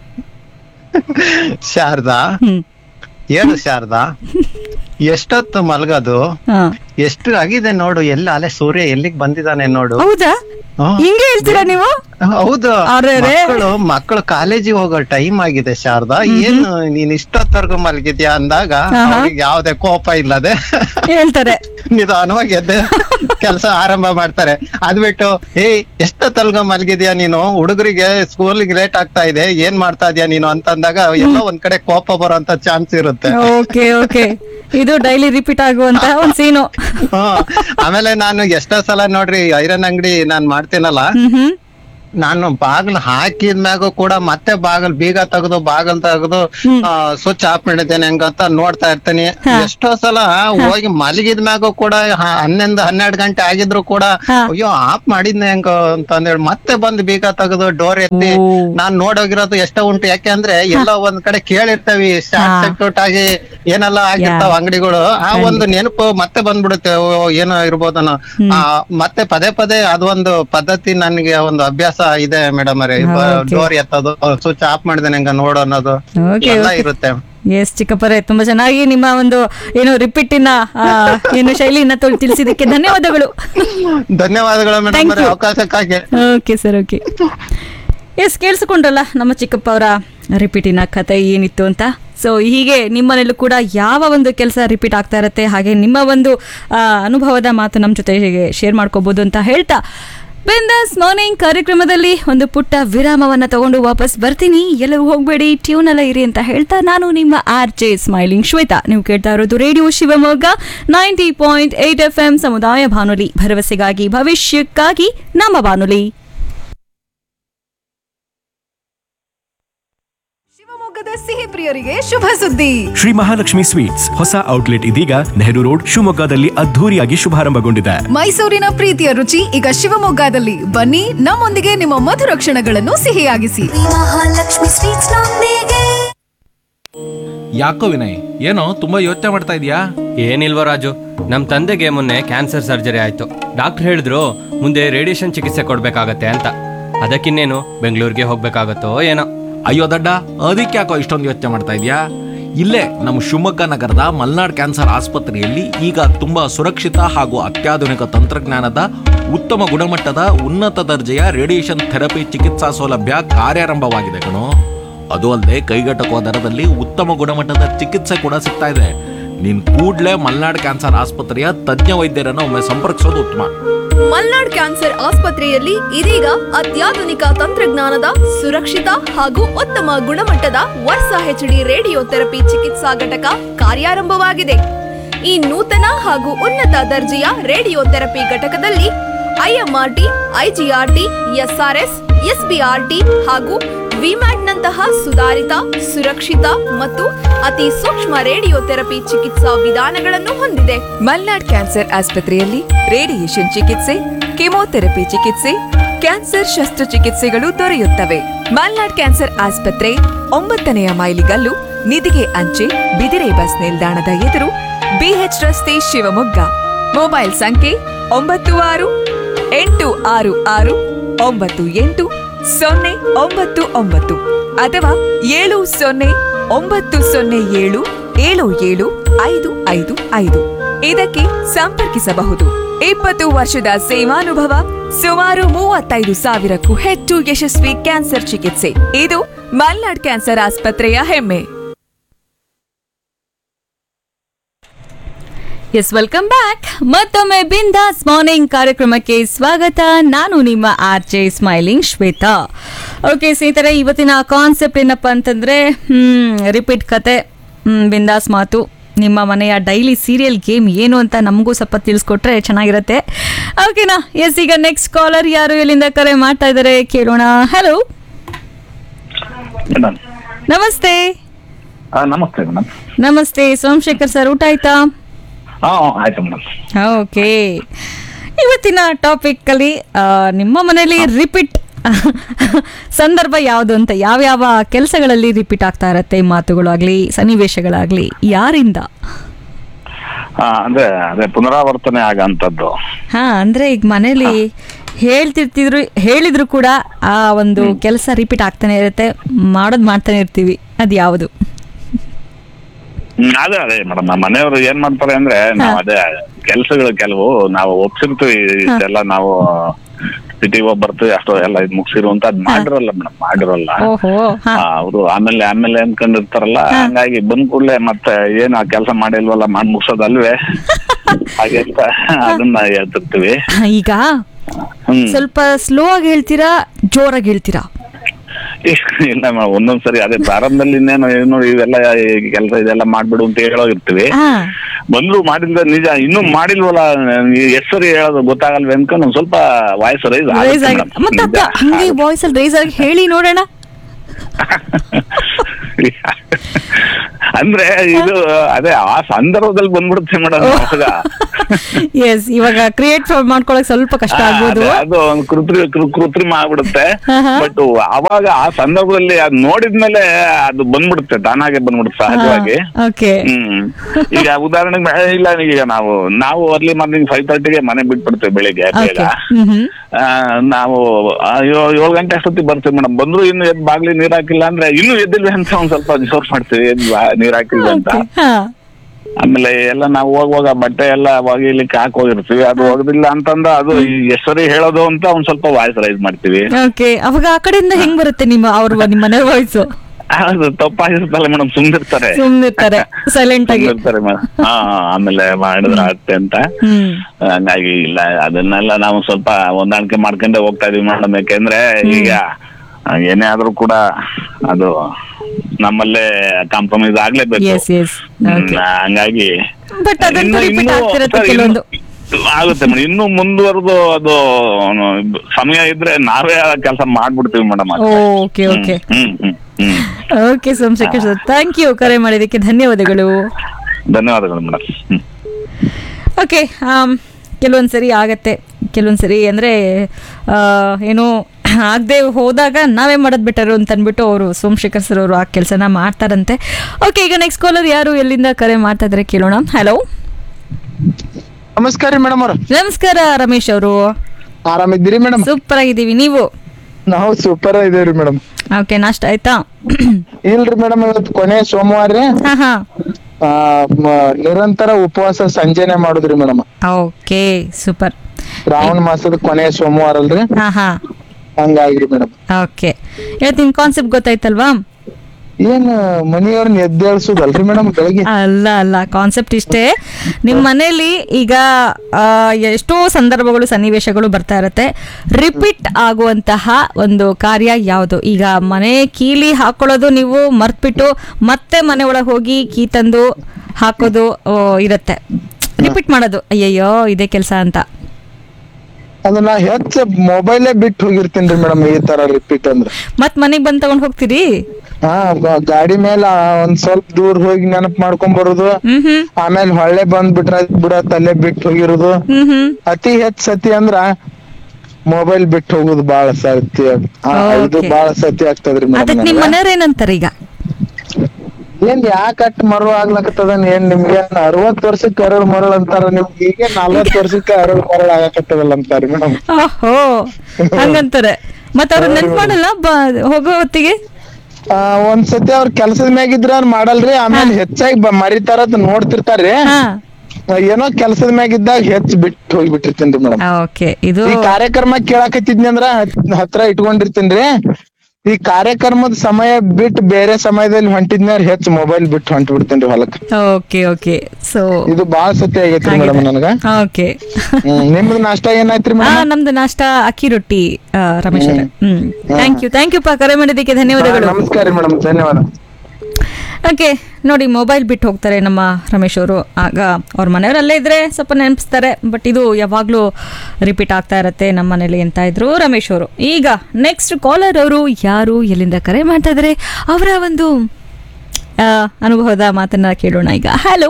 ಶಾರದಾ ಹ್ಮ್ ಹೇಳು ಶಾರದಾ ಎಷ್ಟೊತ್ತು ಮಲ್ಗೋದು ಹಾ. ಎಷ್ಟು ಆಗಿದೆ ನೋಡು ಎಲ್ಲ ಅಲೆ ಸೂರ್ಯ ಎಲ್ಲಿಗ್ ಬಂದಿದ್ದಾನೆ ನೋಡು ಹೌದಾ ಹ್ಮ್. ಹಿಂಗೆ ಹೇಳ್ತೀರಾ ನೀವು ಹೌದು ಅರೆರೆ. ಮಕ್ಕಳು ಮಕ್ಕಳು ಕಾಲೇಜಿಗೆ ಹೋಗೋ ಟೈಮ್ ಆಗಿದೆ ಶಾರದಾ ಏನು ನೀನ್ ಇಷ್ಟೊತ್ತರ್ಗು ಮಲಗಿದ್ಯಾ ಅಂದಾಗ ಅವ್ರಿಗೆ ಯಾವ್ದೇ ಕೋಪ ಇಲ್ಲದೆ ಹೇಳ್ತಾರೆ ನಿಧಾನವಾಗಿ ಎದ್ದೆ ಕೆಲಸ ಆರಂಭ ಮಾಡ್ತಾರೆ ಅದ್ ಬಿಟ್ಟು ಏಯ್ ಎಷ್ಟೊತ್ತಲ್ಗ ಮಲಗಿದ್ಯಾ ನೀನು ಹುಡುಗರಿಗೆ ಸ್ಕೂಲಿಗೆ ಲೇಟ್ ಆಗ್ತಾ ಇದೆ ಏನ್ ಮಾಡ್ತಾ ಇದೀಯ ನೀನು ಅಂತ ಅಂದಾಗ ಎಲ್ಲೋ ಒಂದ್ ಕಡೆ ಕೋಪ ಬರೋಂತ ಚಾನ್ಸ್ ಇರುತ್ತೆ ಓಕೆ ಓಕೆ ಇದು ಡೈಲಿ ರಿಪೀಟ್ ಆಗುವಂತ ಒಂದ್ ಸೀನು ಹ್ಮ್. ಆಮೇಲೆ ನಾನು ಎಷ್ಟೋ ಸಲ ನೋಡ್ರಿ ಐರನ್ ಅಂಗಡಿ ನಾನ್ ಮಾಡ್ತೀನಲ್ಲ ಹ್ಮ್ ಹ್ಮ್ ನಾನು ಬಾಗಿಲು ಹಾಕಿದ್ಮ್ಯಾಗ ಕೂಡ ಮತ್ತೆ ಬಾಗಿಲ್ ಬೀಗ ತೆಗೆದು ಬಾಗಿಲ್ ತೆಗೆದು ಸ್ವಿಚ್ ಆಫ್ ಮಾಡಿದ್ದೇನೆ ಹಂಗಂತ ನೋಡ್ತಾ ಇರ್ತೀನಿ ಎಷ್ಟೋ ಸಲ ಹೋಗಿ ಮಲಗಿದ ಮ್ಯಾಗ ಕೂಡ ಹ- ಹನ್ನೊಂದು ಹನ್ನೆರಡು ಗಂಟೆ ಆಗಿದ್ರು ಕೂಡ ಹಾ. ಅಯ್ಯೋ ಆಫ್ ಮಾಡಿದ್ನೆ ಹೆಂಗ ಅಂತ ಅಂದೇಳಿ ಮತ್ತೆ ಬಂದು ಬೀಗ ತೆಗೆದು ಡೋರ್ ಎತ್ತಿ ಓ. ನಾನ್ ನೋಡೋಗಿರೋದು ಎಷ್ಟೋ ಉಂಟು ಯಾಕೆಂದ್ರೆ ಎಲ್ಲೋ ಒಂದ್ ಕಡೆ ಕೇಳಿರ್ತೇವಿ ಶಾರ್ಟ್ ಹಾ. ಸರ್ಕ್ಯೂಟ್ ಆಗಿ ಏನೆಲ್ಲ ಆಗಿರ್ತಾವ ಅಂಗಡಿಗಳು ಆ ಒಂದು ನೆನಪು ಮತ್ತೆ ಬಂದ್ಬಿಡುತ್ತೆ ಓ, ಏನೋ ಇರ್ಬೋದನೋ ಆ, ಮತ್ತೆ ಪದೇ ಪದೇ ಅದೊಂದು ಪದ್ಧತಿ ನನಗೆ ಒಂದು ಅಭ್ಯಾಸ ಇದೆ ಮೇಡಮ್ ಅವರೇ Okay. ಡೋರ್ ಎತ್ತೋದು ಸ್ವಿಚ್ ಆಫ್ ಮಾಡಿದೆ ಹೆಂಗ ನೋಡೋ ಅನ್ನೋದು Okay, ಎಲ್ಲ okay. ಇರುತ್ತೆ ಎಸ್ ಚಿಕ್ಕಪ್ಪರೇ ತುಂಬಾ ಚೆನ್ನಾಗಿ ನಿಮ್ಮ ಒಂದು ಏನು ರಿಪೀಟಿನ ಆ, ಏನು ಶೈಲಿಯನ್ನ ತೋಲ್- ತಿಳಿಸಿದ್ದಕ್ಕೆ ಧನ್ಯವಾದಗಳು ಧನ್ಯವಾದಗಳು Thank ಮೇಡಮ್ ಅವರೇ you. ಅವಕಾಶಕ್ಕಾಗಿ ಓಕೆ ಸರ್ ಓಕೆ ಎಸ್ ಕೇಳಿಸ್ಕೊಂಡ್ರಲ್ಲ ನಮ್ಮ ಚಿಕ್ಕಪ್ಪ ಅವರ ರಿಪೀಟಿನ ಕತೆ ಏನಿತ್ತು ಅಂತ ಸೊ ಹೀಗೆ ನಿಮ್ಮನೆಲ್ಲೂ ಕೂಡ ಯಾವ ಒಂದು ಕೆಲಸ ರಿಪೀಟ್ ಆಗ್ತಾ ಇರುತ್ತೆ ಹಾಗೆ ನಿಮ್ಮ ಒಂದು ಆ, ಅನುಭವದ ಮಾತು ನಮ್ಮ ಜೊತೆ ಹೀಗೆ ಶೇರ್ ಮಾಡ್ಕೋಬಹುದು ಅಂತ ಹೇಳ್ತಾ ಬಿಂದಾಸ್ ಮಾರ್ನಿಂಗ್ ಕಾರ್ಯಕ್ರಮದಲ್ಲಿ ಒಂದು ಪುಟ್ಟ ವಿರಾಮವನ್ನ ತಗೊಂಡು ವಾಪಸ್ ಬರ್ತೀನಿ ಎಲ್ಲರೂ ಹೋಗಬೇಡಿ ಟ್ಯೂನ್ ಎಲ್ಲ ಇರಿ ಅಂತ ಹೇಳ್ತಾ ನಾನು ನಿಮ್ಮ ಆರ್ ಜೆ ಸ್ಮೈಲಿಂಗ್ ಶ್ವೇತಾ ನೀವು ಕೇಳ್ತಾ ಇರೋದು radio Shivamogga ninety point eight F M ಸಮುದಾಯ ಬಾನುಲಿ ಭರವಸೆಗಾಗಿ ಭವಿಷ್ಯಕ್ಕಾಗಿ ನಮ್ಮ ಬಾನುಲಿ ಶಿವಮೊಗ್ಗದ ಸಿಹಿ ಪ್ರಿಯರಿಗೆ ಶುಭ ಸುದ್ದಿ ಶ್ರೀ ಮಹಾಲಕ್ಷ್ಮಿ ಸ್ವೀಟ್ಸ್ ಹೊಸ ಔಟ್ಲೆಟ್ ಇದೀಗ ನೆಹರು ರೋಡ್ ಶಿವಮೊಗ್ಗದಲ್ಲಿ ಅದ್ಧೂರಿಯಾಗಿ ಶುಭಾರಂಭಗೊಂಡಿದೆ ಮೈಸೂರಿನ ಪ್ರೀತಿಯ ರುಚಿ ಈಗ ಶಿವಮೊಗ್ಗದಲ್ಲಿ ಬನ್ನಿ ನಮ್ಮೊಂದಿಗೆ ನಿಮ್ಮ ಮಧುರ ಕ್ಷಣಗಳನ್ನು ಸಿಹಿಯಾಗಿಸಿ ಮಹಾಲಕ್ಷ್ಮಿ ಸ್ವೀಟ್ಸ್ ನೊಂದಿಗೆ ಯಾಕೋ ವಿನಯ್ ಏನೋ ತುಂಬಾ ಯೋಚನೆ ಮಾಡ್ತಾ ಇದೀಯಾ ಏನಿಲ್ವ ರಾಜು ನಮ್ಮ ತಂದೆಗೆ ಮೊನ್ನೆ ಕ್ಯಾನ್ಸರ್ ಸರ್ಜರಿ ಆಯ್ತು ಡಾಕ್ಟರ್ ಹೇಳಿದ್ರು ಮುಂದೆ ರೇಡಿಯೇಷನ್ ಚಿಕಿತ್ಸೆ ಕೊಡ್ಬೇಕಾಗತ್ತೆ ಅಂತ ಅದಕ್ಕಿನ್ನೇನು ಬೆಂಗಳೂರಿಗೆ ಹೋಗ್ಬೇಕಾಗತ್ತೋ ಏನೋ ಅಯ್ಯೋ ದಡ್ಡ ಅದಕ್ಕೆ ಯಾಕೋ ಇಷ್ಟೊಂದು ಯೋಚನೆ ಮಾಡ್ತಾ ಇದೀಯಾ ಇಲ್ಲೇ ನಮ್ಮ ಶಿವಮೊಗ್ಗ ನಗರದ ಮಲ್ನಾಡ್ ಕ್ಯಾನ್ಸರ್ ಆಸ್ಪತ್ರೆಯಲ್ಲಿ ಈಗ ತುಂಬಾ ಸುರಕ್ಷಿತ ಹಾಗೂ ಅತ್ಯಾಧುನಿಕ ತಂತ್ರಜ್ಞಾನದ ಉತ್ತಮ ಗುಣಮಟ್ಟದ ಉನ್ನತ ದರ್ಜೆಯ ರೇಡಿಯೇಷನ್ ಥೆರಪಿ ಚಿಕಿತ್ಸಾ ಸೌಲಭ್ಯ ಕಾರ್ಯಾರಂಭವಾಗಿದೆ ಕಣೋ ಅದು ಅಲ್ಲದೆ ಕೈಗೆಟಕುವ ದರದಲ್ಲಿ ಉತ್ತಮ ಗುಣಮಟ್ಟದ ಚಿಕಿತ್ಸೆ ಕೂಡ ಸಿಗ್ತಾ ಇದೆ ನೀನ್ ಕೂಡ್ಲೇ ಮಲ್ನಾಡ್ ಕ್ಯಾನ್ಸರ್ ಆಸ್ಪತ್ರೆಯ ತಜ್ಞ ವೈದ್ಯರನ್ನು ಒಮ್ಮೆ ಸಂಪರ್ಕಿಸೋದು ಉತ್ತಮ ಮಲ್ನಾಡ್ ಕ್ಯಾನ್ಸರ್ ಆಸ್ಪತ್ರೆಯಲ್ಲಿ ಇದೀಗ ಅತ್ಯಾಧುನಿಕ ತಂತ್ರಜ್ಞಾನದ ಸುರಕ್ಷಿತ ಹಾಗೂ ಉತ್ತಮ ಗುಣಮಟ್ಟದ ವರ್ಷ ಹೆಚ್ಡಿ ರೇಡಿಯೋ ಥೆರಪಿ ಚಿಕಿತ್ಸಾ ಘಟಕ ಕಾರ್ಯಾರಂಭವಾಗಿದೆ ಈ ನೂತನ ಹಾಗೂ ಉನ್ನತ ದರ್ಜೆಯ ರೇಡಿಯೋ ಥೆರಪಿ ಘಟಕದಲ್ಲಿ ಐಎಂಆರ್ಟಿ ಐಜಿಆರ್ಟಿ ಎಸ್ಆರ್ಎಸ್ ಎಸ್ಬಿಆರ್ಟಿ ಹಾಗೂ ವಿಮ್ಯಾಟ್ನಂತಹ ಸುಧಾರಿತ ಸುರಕ್ಷಿತ ಮತ್ತು ಅತಿ ಸೂಕ್ಷ್ಮ ರೇಡಿಯೋ ಥೆರಪಿ ಚಿಕಿತ್ಸಾ ವಿಧಾನಗಳನ್ನು ಹೊಂದಿದೆ ಮಲ್ನಾಡ್ ಕ್ಯಾನ್ಸರ್ ಆಸ್ಪತ್ರೆಯಲ್ಲಿ ರೇಡಿಯೇಷನ್ ಚಿಕಿತ್ಸೆ ಕೆಮೊಥೆರಪಿ ಚಿಕಿತ್ಸೆ ಕ್ಯಾನ್ಸರ್ ಶಸ್ತ್ರಚಿಕಿತ್ಸೆಗಳು ದೊರೆಯುತ್ತವೆ ಮಲ್ನಾಡ್ ಕ್ಯಾನ್ಸರ್ ಆಸ್ಪತ್ರೆ ಒಂಬತ್ತನೆಯ ಮೈಲಿಗಲ್ಲು ನಿಧಿಗೆ ಅಂಚೆ ಬಿದಿರೆ ಬಸ್ ನಿಲ್ದಾಣದ ಎದುರು ಬಿಎಚ್ ರಸ್ತೆ ಶಿವಮೊಗ್ಗ ಮೊಬೈಲ್ ಸಂಖ್ಯೆ ಒಂಬತ್ತು ಆರು ಎಂಟು ಆರು ಆರು ಒಂಬತ್ತು ಎಂಟು ಸೊನ್ನೆ ಒಂಬತ್ತು ಒಂಬತ್ತು ಅಥವಾ ಏಳು ಸೊನ್ನೆ ಒಂಬತ್ತು ಸೊನ್ನೆ ಏಳು ಏಳು ಏಳು ಐದು ಐದು ಐದು ಇದಕ್ಕೆ ಸಂಪರ್ಕಿಸಬಹುದು ಇಪ್ಪತ್ತು ವರ್ಷದ ಸೇವಾನುಭವ ಸುಮಾರು ಮೂವತ್ತೈದು ಸಾವಿರಕ್ಕೂ ಹೆಚ್ಚು ಯಶಸ್ವಿ ಕ್ಯಾನ್ಸರ್ ಚಿಕಿತ್ಸೆ ಇದು ಮಲ್ನಾಡ್ ಕ್ಯಾನ್ಸರ್ ಆಸ್ಪತ್ರೆಯ ಹೆಮ್ಮೆ ಎಸ್ ವೆಲ್ಕಮ್ ಬ್ಯಾಕ್ ಮತ್ತೊಮ್ಮೆ ಬಿಂದಾಸ್ ಮಾರ್ನಿಂಗ್ ಕಾರ್ಯಕ್ರಮಕ್ಕೆ ಸ್ವಾಗತ ನಾನು ನಿಮ್ಮ R J smiling Shweta okay ಸ್ನೇಹಿತರೆ ಇವತ್ತಿನ ಕಾನ್ಸೆಪ್ಟ್ ಏನಪ್ಪ ಅಂತಂದ್ರೆ ರಿಪೀಟ್ ಕತೆ ಹ್ಮ್, ಬಿಂದಾಸ್ ಮಾತು ನಿಮ್ಮ ಮನೆಯ ಡೈಲಿ ಸೀರಿಯಲ್ ಗೇಮ್ ಏನು ಅಂತ ನಮಗೂ ಸ್ವಲ್ಪ ತಿಳಿಸ್ಕೊಟ್ರೆ ಚೆನ್ನಾಗಿರತ್ತೆ ಓಕೆನಾ ಎಸ್ ಈಗ ನೆಕ್ಸ್ಟ್ ಕಾಲರ್ ಯಾರು ಎಲ್ಲಿಂದ ಕರೆ ಮಾಡ್ತಾ ಇದ್ದಾರೆ ಕೇಳೋಣ ಹಲೋ ಮೇಡಮ್ ನಮಸ್ತೆ ನಮಸ್ತೆ ಮೇಡಮ್ ನಮಸ್ತೆ ಸೋಮಶೇಖರ್ ಸರ್ ಊಟ ಆಯ್ತಾ ಹಾ ಆಯ್ತು ಮೇಡಮ್ ಓಕೆ ಇವತ್ತಿನ ಟಾಪಿಕ್ ಅಲ್ಲಿ ಆ, ನಿಮ್ಮ ಮನೆಯಲ್ಲಿ ರಿಪೀಟ್ ಸಂದರ್ಭ ಯಾವುದು ಅಂತ ಯಾವ್ಯಾವ ಕೆಲಸಗಳಲ್ಲಿ ರಿಪೀಟ್ ಆಗ್ತಾ ಇರತ್ತೆ ಮಾತುಗಳಾಗ್ಲಿ ಸನ್ನಿವೇಶಗಳಾಗ್ಲಿ ಯಾರಿಂದ ಅಂದ್ರೆ ಅದೇ ಪುನರಾವರ್ತನೆ ಆಗಂತದ್ದು ಹಾ ಅಂದ್ರೆ ಈಗ ಮನೇಲಿ ಹೇಳ್ತಿರ್ತಿದ್ರು ಹೇಳಿದ್ರು ಕೂಡ ಆ ಒಂದು ಕೆಲಸ ರಿಪೀಟ್ ಆಗ್ತಾನೆ ಇರುತ್ತೆ ಮಾಡೋದ್ ಮಾಡ್ತಾನೆ ಇರ್ತೀವಿ ಅದ್ ಯಾವುದು ಹ್ಮ್, ಅದೇ ಅದೇ ಮೇಡಮ್ ನಮ್ಮ ಮನೆಯವರು ಏನ್ ಮಾಡ್ತಾರೆ ಅಂದ್ರೆ ನಾವು ಅದೇ ಕೆಲ್ಸಗಳು ಕೆಲವು ನಾವು ಒಪ್ಸಿರ್ತೀವಿ ಇದೆಲ್ಲ ನಾವು ಸಿಟಿಗೆ ಹೋಗಿ ಬರ್ತೀವಿ ಅಷ್ಟೋ ಎಲ್ಲ ಇದು ಮುಗಿಸಿರುವಂತ ಅದ್ ಮಾಡಿರಲ್ಲ ಮೇಡಮ್ ಮಾಡಿರಲ್ಲ ಓಹೋ ಹಾ ಅವರು ಆಮೇಲೆ ಆಮೇಲೆ ಅನ್ಕೊಂಡಿರ್ತಾರಲ್ಲ ಹಂಗಾಗಿ ಬಂದ್ ಕೂಡ್ಲೆ ಮತ್ತೆ ಏನ್ ಆ ಕೆಲಸ ಮಾಡಿಲ್ವಲ್ಲ ಮಾಡಿ ಮುಗಿಸೋದಲ್ವೇ ಹಾಗೆ ಅಂತ ಅದನ್ನ ಹೇಳ್ತಿರ್ತೀವಿ ಈಗ ಹ್ಮ್ ಸ್ವಲ್ಪ ಸ್ಲೋ ಆಗಿ ಹೇಳ್ತೀರಾ ಜೋರಾಗಿ ಹೇಳ್ತೀರಾ ಇಲ್ಲ ಮೇಡಮ್ ಒಂದೊಂದ್ಸರಿ ಅದೇ ಪ್ರಾರಂಭದಲ್ಲಿ ಇನ್ನೇನು ಏನು ಇವೆಲ್ಲ ಕೆಲಸ ಇದೆಲ್ಲ ಮಾಡ್ಬಿಡು ಅಂತ ಹೇಳೋಗಿರ್ತೀವಿ ಹಾ ಬಂದ್ರು ಮಾಡಿಲ್ದ ನಿಜ ಇನ್ನೂ ಮಾಡಿಲ್ವಲ್ಲ ಎಷ್ಟು ಸರಿ ಹೇಳೋದು ಗೊತ್ತಾಗಲ್ವೇ ಅನ್ಕೊಂಡು ಒಂದ್ ಸ್ವಲ್ಪ ವಾಯ್ಸ್ ರೈಸ್ ರೈಸ್ ಆಗಿ ಮತ್ತೆ ಅಪ್ಪ ಹಂಗೆ ವಾಯ್ಸ್ ಅಲ್ಲಿ ರೈಸ್ ಆಗಿ ಹೇಳಿ ನೋಡೋಣ ಅಂದ್ರೆ ಇದು ಅದೇ ಆ ಸಂದರ್ಭದಲ್ಲಿ ಬಂದ್ಬಿಡುತ್ತೆ ಮೇಡಮ್ ಅವಾಗ ಎಸ್ ಇವಾಗ ಕ್ರಿಯೇಟ್ ಮಾಡ್ಕೊಳಕ್ ಸ್ವಲ್ಪ ಕಷ್ಟ ಆ, ಆಗ್ಬೋದು ಅದೇ, ಅದು ಒಂದು ಕೃತ್ರಿ ಕೃ- ಕೃತ್ರಿಮ ಆಗ್ಬಿಡುತ್ತೆ ಹಾ, ಹಾ. ಬಟ್ ಅವಾಗ ಆ ಸಂದರ್ಭದಲ್ಲಿ ಅದ್ ನೋಡಿದ್ಮೇಲೆ ಅದು ಬಂದ್ಬಿಡುತ್ತೆ ತಾನಾಗೆ ಬಂದ್ಬಿಡುತ್ತೆ ಸಹಜವಾಗಿ ಓಕೆ ಹ್ಮ್ ಈಗ ಉದಾಹರಣೆಗೆ ಮೆ- ಇಲ್ಲ ಈಗ ನಾವು ನಾವು ಅರ್ಲಿ ಮಾರ್ನಿಂಗ್ ಫೈವ್ ತರ್ಟಿಗೆ ಮನೆ ಬಿಟ್ಬಿಡ್ತೇವೆ ಬೆಳಿಗ್ಗೆ ಬೇಗ ಓಕೆ ಹ್ಮ್ ಹ್ಮ್ ಆ, ನಾವು ಆ, ಯೋ- ಏಳು ಗಂಟೆ ಅಷ್ಟೊತ್ತಿಗೆ ಬರ್ತೀವಿ ಮೇಡಮ್ ಬಂದ್ರು ಇನ್ನು ಎದ್ ಬಾಗ್ಲಿ ನೀರ್ ಹಾಕಿಲ್ಲ ಅಂದ್ರೆ ಇನ್ನೂ ಎದ್ದಿಲ್ವಿ ಅಂತ ಒಂದ್ ಸ್ವಲ್ಪ ಜೋರ್ ಮಾಡ್ತೀವಿ ಎದ್ ಬಾ- ನೀರ್ ಹಾಕಿಲ್ವಿ ಅಂತ ಹಾ ಆಮೇಲೆ ಎಲ್ಲ ನಾವು ಹೋಗುವಾಗ ಬಟ್ಟೆ ಎಲ್ಲ ಒಗಿಲಿಕ್ಕೆ ಹಾಕಿ ಹೋಗಿರ್ತೀವಿ ಅದು ಒಗದಿಲ್ಲ ಅಂತಂದ ಅದು ಎಷ್ಟ್ ಸರಿ ಹೇಳೋದು ಅಂತ ಒಂದ್ ಸ್ವಲ್ಪ ವಾಯ್ಸ್ ರೈಸ್ ಮಾಡ್ತೀವಿ ಓಕೆ ಅವಾಗ ಆ ಕಡೆಯಿಂದ ಹೆಂಗ್ ಬರುತ್ತೆ ನಿಮ್ಮ ಅವ್ರ ನಿಮ್ಮ ಮನೆ ವಾಯ್ಸು ಅದು ತಪ್ಪಾಗಿರುತ್ತಲ್ಲ ಮೇಡಮ್ ಸುಮ್ನಿರ್ತಾರೆ ಸುಮ್ನಿರ್ತಾರೆ ಸೈಲೆಂಟ್ ಆಗಿ ಸುಮ್ನಿರ್ತಾರೆ ಮೇಡಮ್ ಹಾ ಹಾ, ಆಮೇಲೆ ಮಾಡಿದ್ರೆ ಆಗುತ್ತೆ ಅಂತ ಹ್ಮ್ ಹಂಗಾಗಿ ಇಲ್ಲ ಅದನ್ನೆಲ್ಲ ನಾವು ಸ್ವಲ್ಪ ಹೊಂದಾಣಿಕೆ ಮಾಡ್ಕೊಂಡೆ ಹೋಗ್ತಾ ಇದೀವಿ ಮೇಡಮ್ ಯಾಕೆಂದ್ರೆ ಈಗ ಆ, ಏನೇ ಆದ್ರೂ ಕೂಡ ಅದು ನಮ್ಮಲ್ಲೇ ಕಾಂಪ್ರಮೈಸ್ ಆಗ್ಲೇಬೇಕು ಎಸ್ ಎಸ್ ಹ್ಮ್, ಹಂಗಾಗಿ ಬಟ್ ಅದಂತೂ ಇನ್ನು- ರಿಪೀಟ್ ಇನ್ನು- ಆಗ್ತಿರತ್ತೆ ಸರ್, ಕೆಲವೊಂದು ಇನ್ನು- ಆಗುತ್ತೆ ಮೇಡಮ್ ಇನ್ನು ಮುಂದುವರೆದು ಅದು ಅವನು ಸಮಯ ಇದ್ರೆ ನಾವೇ ಕೆಲಸ ಮಾಡ್ಬಿಡ್ತೀವಿ ಮೇಡಮ್ ಓಕೆ ಓಕೆ ಹ್ಮ್ ಹ್ಮ್ ಹ್ಮ್ okay Somashekar sir thank you ಕರೆ ಮಾಡಿದ್ದಕ್ಕೆ ಧನ್ಯವಾದಗಳು ಧನ್ಯವಾದಗಳು ಮೇಡಮ್ ಹ್ಮ್ ಓಕೆ ಕೆಲವೊಂದು ಸರಿ ಆಗತ್ತೆ ಕೆಲವೊಂದು ಸರಿ ಅಂದರೆ ಏನು ಆಗದೆ ಹೋದಾಗ ನಾವೇ ಮಾಡೋದು ಬೆಟರು ಅಂತ ಅಂದ್ಬಿಟ್ಟು ಅವರು ಸೋಮಶೇಖರ್ ಸರ್ ಅವರು ಆ ಕೆಲಸನ ಮಾಡ್ತಾರಂತೆ ಓಕೆ ಈಗ ನೆಕ್ಸ್ಟ್ ಕಾಲರ್ ಯಾರು ಎಲ್ಲಿಂದ ಕರೆ ಮಾಡ್ತಾ ಇದ್ದಾರೆ ಕೇಳೋಣ ಹಲೋ ನಮಸ್ಕಾರ ರೀ ಮೇಡಮ್ ಅವ್ರ ನಮಸ್ಕಾರ ರಮೇಶ್ ಅವರು ಆರಾಮಿದ್ದೀರಿ ಮೇಡಮ್ ಸೂಪರ್ ಆಗಿದ್ದೀವಿ ನೀವು ನಾವು ಸೂಪರ್ ಇದೇವ್ರಿ ಮೇಡಮ್ ಓಕೆ ನಾಷ್ಟ ಆಯ್ತಾ ಇಲ್ರಿ ಮೇಡಮ್ ಇವತ್ತು ಕೊನೆ ಸೋಮವಾರ ರೀ ಹಾ ಹಾ ಆ, ಮ- ನಿರಂತರ ಉಪವಾಸ ಸಂಜೆನೆ ಮಾಡುದ್ರಿ ಮೇಡಮ್ ಓಕೆ ಸೂಪರ್ ಶ್ರಾವಣ ಮಾಸದ ಕೊನೆ ಸೋಮವಾರ ಅಲ್ರಿ ಹಾ ಹಾ ಹಂಗಾಗ್ರಿ ಮೇಡಮ್ ಓಕೆ ಇವತ್ತಿನ ಕಾನ್ಸೆಪ್ಟ್ ಗೊತ್ತಾಯ್ತಲ್ವಾ ಏನ್ ಮನಿಯವ್ರನ್ನ ಎದ್ದೇಳ್ಸುದಲ್ರಿ ಮೇಡಮ್ ಬೆಳಗ್ಗೆ ಅಲ್ಲ ಅಲ್ಲ ಕಾನ್ಸೆಪ್ಟ್ ಇಷ್ಟೇ ನಿಮ್ಮ ಮನೇಲಿ ಈಗ ಆ, ಎಷ್ಟೋ ಸಂದರ್ಭಗಳು ಸನ್ನಿವೇಶಗಳು ಬರ್ತಾ ಇರತ್ತೆ ರಿಪೀಟ್ ಆಗುವಂತಹ ಒಂದು ಕಾರ್ಯ ಯಾವುದು ಈಗ ಮನೆ ಕೀಲಿ ಹಾಕೊಳ್ಳೋದು ನೀವು ಮರ್ತ್ಬಿಟ್ಟು ಮತ್ತೆ ಮನೆ ಒಳಗೆ ಹೋಗಿ ಕೀ ತಂದು ಹಾಕೋದು ಓ, ಇರತ್ತೆ ರಿಪೀಟ್ ಮಾಡೋದು ಅಯ್ಯಯ್ಯೋ ಇದೇ ಕೆಲಸ ಅಂತ ಅದನ್ನ ಹೆಚ್ಚ ಮೊಬೈಲೇ ಬಿಟ್ಟು ಹೋಗಿರ್ತೀನ್ರಿ ಮೇಡಮ್ ಈ ತರ ರಿಪೀಟ್ ಅಂದ್ರ ಮತ್ ಮನೆಗೆ ಬಂದು ತಗೊಂಡ್ ಹೋಗ್ತೀರಿ ಹಾ ಗ- ಗಾಡಿ ಮೇಲೆ ಒಂದ್ ಸ್ವಲ್ಪ ದೂರ ಹೋಗಿ ನೆನಪ್ ಮಾಡ್ಕೊಂಡ್ ಬರೋದು ಹ್ಮ್ ಹ್ಮ್ ಆಮೇಲೆ ಹೊಳ್ಳೆ ಬಂದ್ ಬಿಟ್ರ ಬಿಡತ್ ಅಲ್ಲೇ ಬಿಟ್ಟು ಹೋಗಿರೋದು ಹ್ಮ್ ಹ್ಮ್ ಅತಿ ಹೆಚ್ಚ ಸತಿ ಅಂದ್ರ ಮೊಬೈಲ್ ಬಿಟ್ಟು ಹೋಗುದು ಬಾಳ ಸತಿ ಆ, ಇದು Okay. ಬಾಳ ಸತಿ ಆಗ್ತದ್ರಿ ಅದಕ್ ನಿಮ್ ಮೇಡಮ್ ಮನೆಯವ್ರ ಏನಂತಾರೆ ಈಗ ಏನ್ ಯಾಕಟ್ ಮರು ಆಗ್ಲಕತ್ತದ ಏನ್ ನಿಮ್ಗೆ ಅರವತ್ ವರ್ಷಕ್ಕೆ ಅರಳ್ ಮರಳ್ ಅಂತಾರ ನಿಮ್ಗೆ ಈಗ ನಲ್ವತ್ ವರ್ಷಕ್ಕೆ ಅರಳ್ ಮರಳ್ ಆಗಕತ್ತದಲ್ಲ ಅಂತಾರ ಮೇಡಮ್ ಓಹೋ ಹಂಗಂತಾರೆ ಮತ್ತ ಅವ್ರ ನೆನ್ಪ್ ಮಾಡಲ್ಲ ಬ- ಹೋಗೋ ಹೊತ್ತಿಗೆ ಆ, ಒಂದ್ ಸತಿ ಅವ್ರ ಕೆಲ್ಸದ ಮ್ಯಾಗಿದ್ರ ಅವ್ರ್ ಮಾಡಲ್ರಿ ಆಮೇಲೆ ಹೆಚ್ಚಾಗಿ ಬ- ಮರಿತಾರ ಅಂತ ನೋಡ್ತಿರ್ತಾರ್ರಿ ಹಾ ಆ, ಏನೋ ಕೆಲ್ಸದ ಮ್ಯಾಗಿದ್ದಾಗ ಹೆಚ್ಚ್ ಬಿಟ್ಟು ಹೋಗ್ಬಿಟ್ಟಿರ್ತೇನ್ರಿ ಮೇಡಮ್ ಓಕೆ ಇದು ಈ ಕಾರ್ಯಕ್ರಮ ಕೇಳಾಕತ್ತಿದ್ನಿ ಅಂದ್ರ ಹತ್- ಹತ್ರ ಇಟ್ಕೊಂಡಿರ್ತೀನ್ರಿ ಈ ಕಾರ್ಯಕ್ರಮದ ಸಮಯ ಬಿಟ್ಟು ಬೇರೆ ಸಮಯದಲ್ಲಿ ಹೊಂಟಿದ್ನ ಹೆಚ್ಚು ಮೊಬೈಲ್ ಬಿಟ್ಟು ಹೊಂಟ್ ಬಿಡ್ತೇನ್ರಿ ಹೊಲಕ್ ಓಕೆ ಓಕೆ ಸೊ ಇದು ಬಾಳ ಸತಿ ಆಗೈತ್ರಿ ಮೇಡಮ್ ನನಗ ಓಕೆ ಹ್ಮ್, ನಿಮ್ದು ನಾಷ್ಟ ಏನಾಯ್ತ್ರಿ ಆ ಮೇಡಮ್ ನಮ್ದು ನಾಷ್ಟ ಅಕ್ಕಿ ರೊಟ್ಟಿ ಆ, ರಮೇಶ್ ಅವರೇ ಹ್ಮ್ ಥ್ಯಾಂಕ್ ಯು ಥ್ಯಾಂಕ್ ಯು ಪಾ ಕರೆ ಮಾಡಿದ್ದಕ್ಕೆ ಧನ್ಯವಾದಗಳು ನಮಸ್ಕಾರ ರೀ ಮೇಡಮ್ ಧನ್ಯವಾದ ಓಕೆ ನೋಡಿ ಮೊಬೈಲ್ ಬಿಟ್ಟು ಹೋಗ್ತಾರೆ ನಮ್ಮ ರಮೇಶ್ ಅವರು ಆಗ ಅವ್ರ ಮನೆಯವರಲ್ಲೇ ಇದ್ರೆ ಸ್ವಲ್ಪ ನೆನಪಿಸ್ತಾರೆ ಬಟ್ ಇದು ಯಾವಾಗಲೂ ರಿಪೀಟ್ ಆಗ್ತಾ ಇರತ್ತೆ ನಮ್ಮ ಮನೇಲಿ ಅಂತ ಇದ್ರು ರಮೇಶ್ ಅವರು ಈಗ ನೆಕ್ಸ್ಟ್ ಕಾಲರ್ ಅವರು ಯಾರು ಎಲ್ಲಿಂದ ಕರೆ ಮಾಡ್ತಾ ಇದ್ದಾರೆ ಅವರ ಒಂದು ಆ, ಅನುಭವದ ಮಾತನ್ನ ಕೇಳೋಣ ಈಗ ಹಲೋ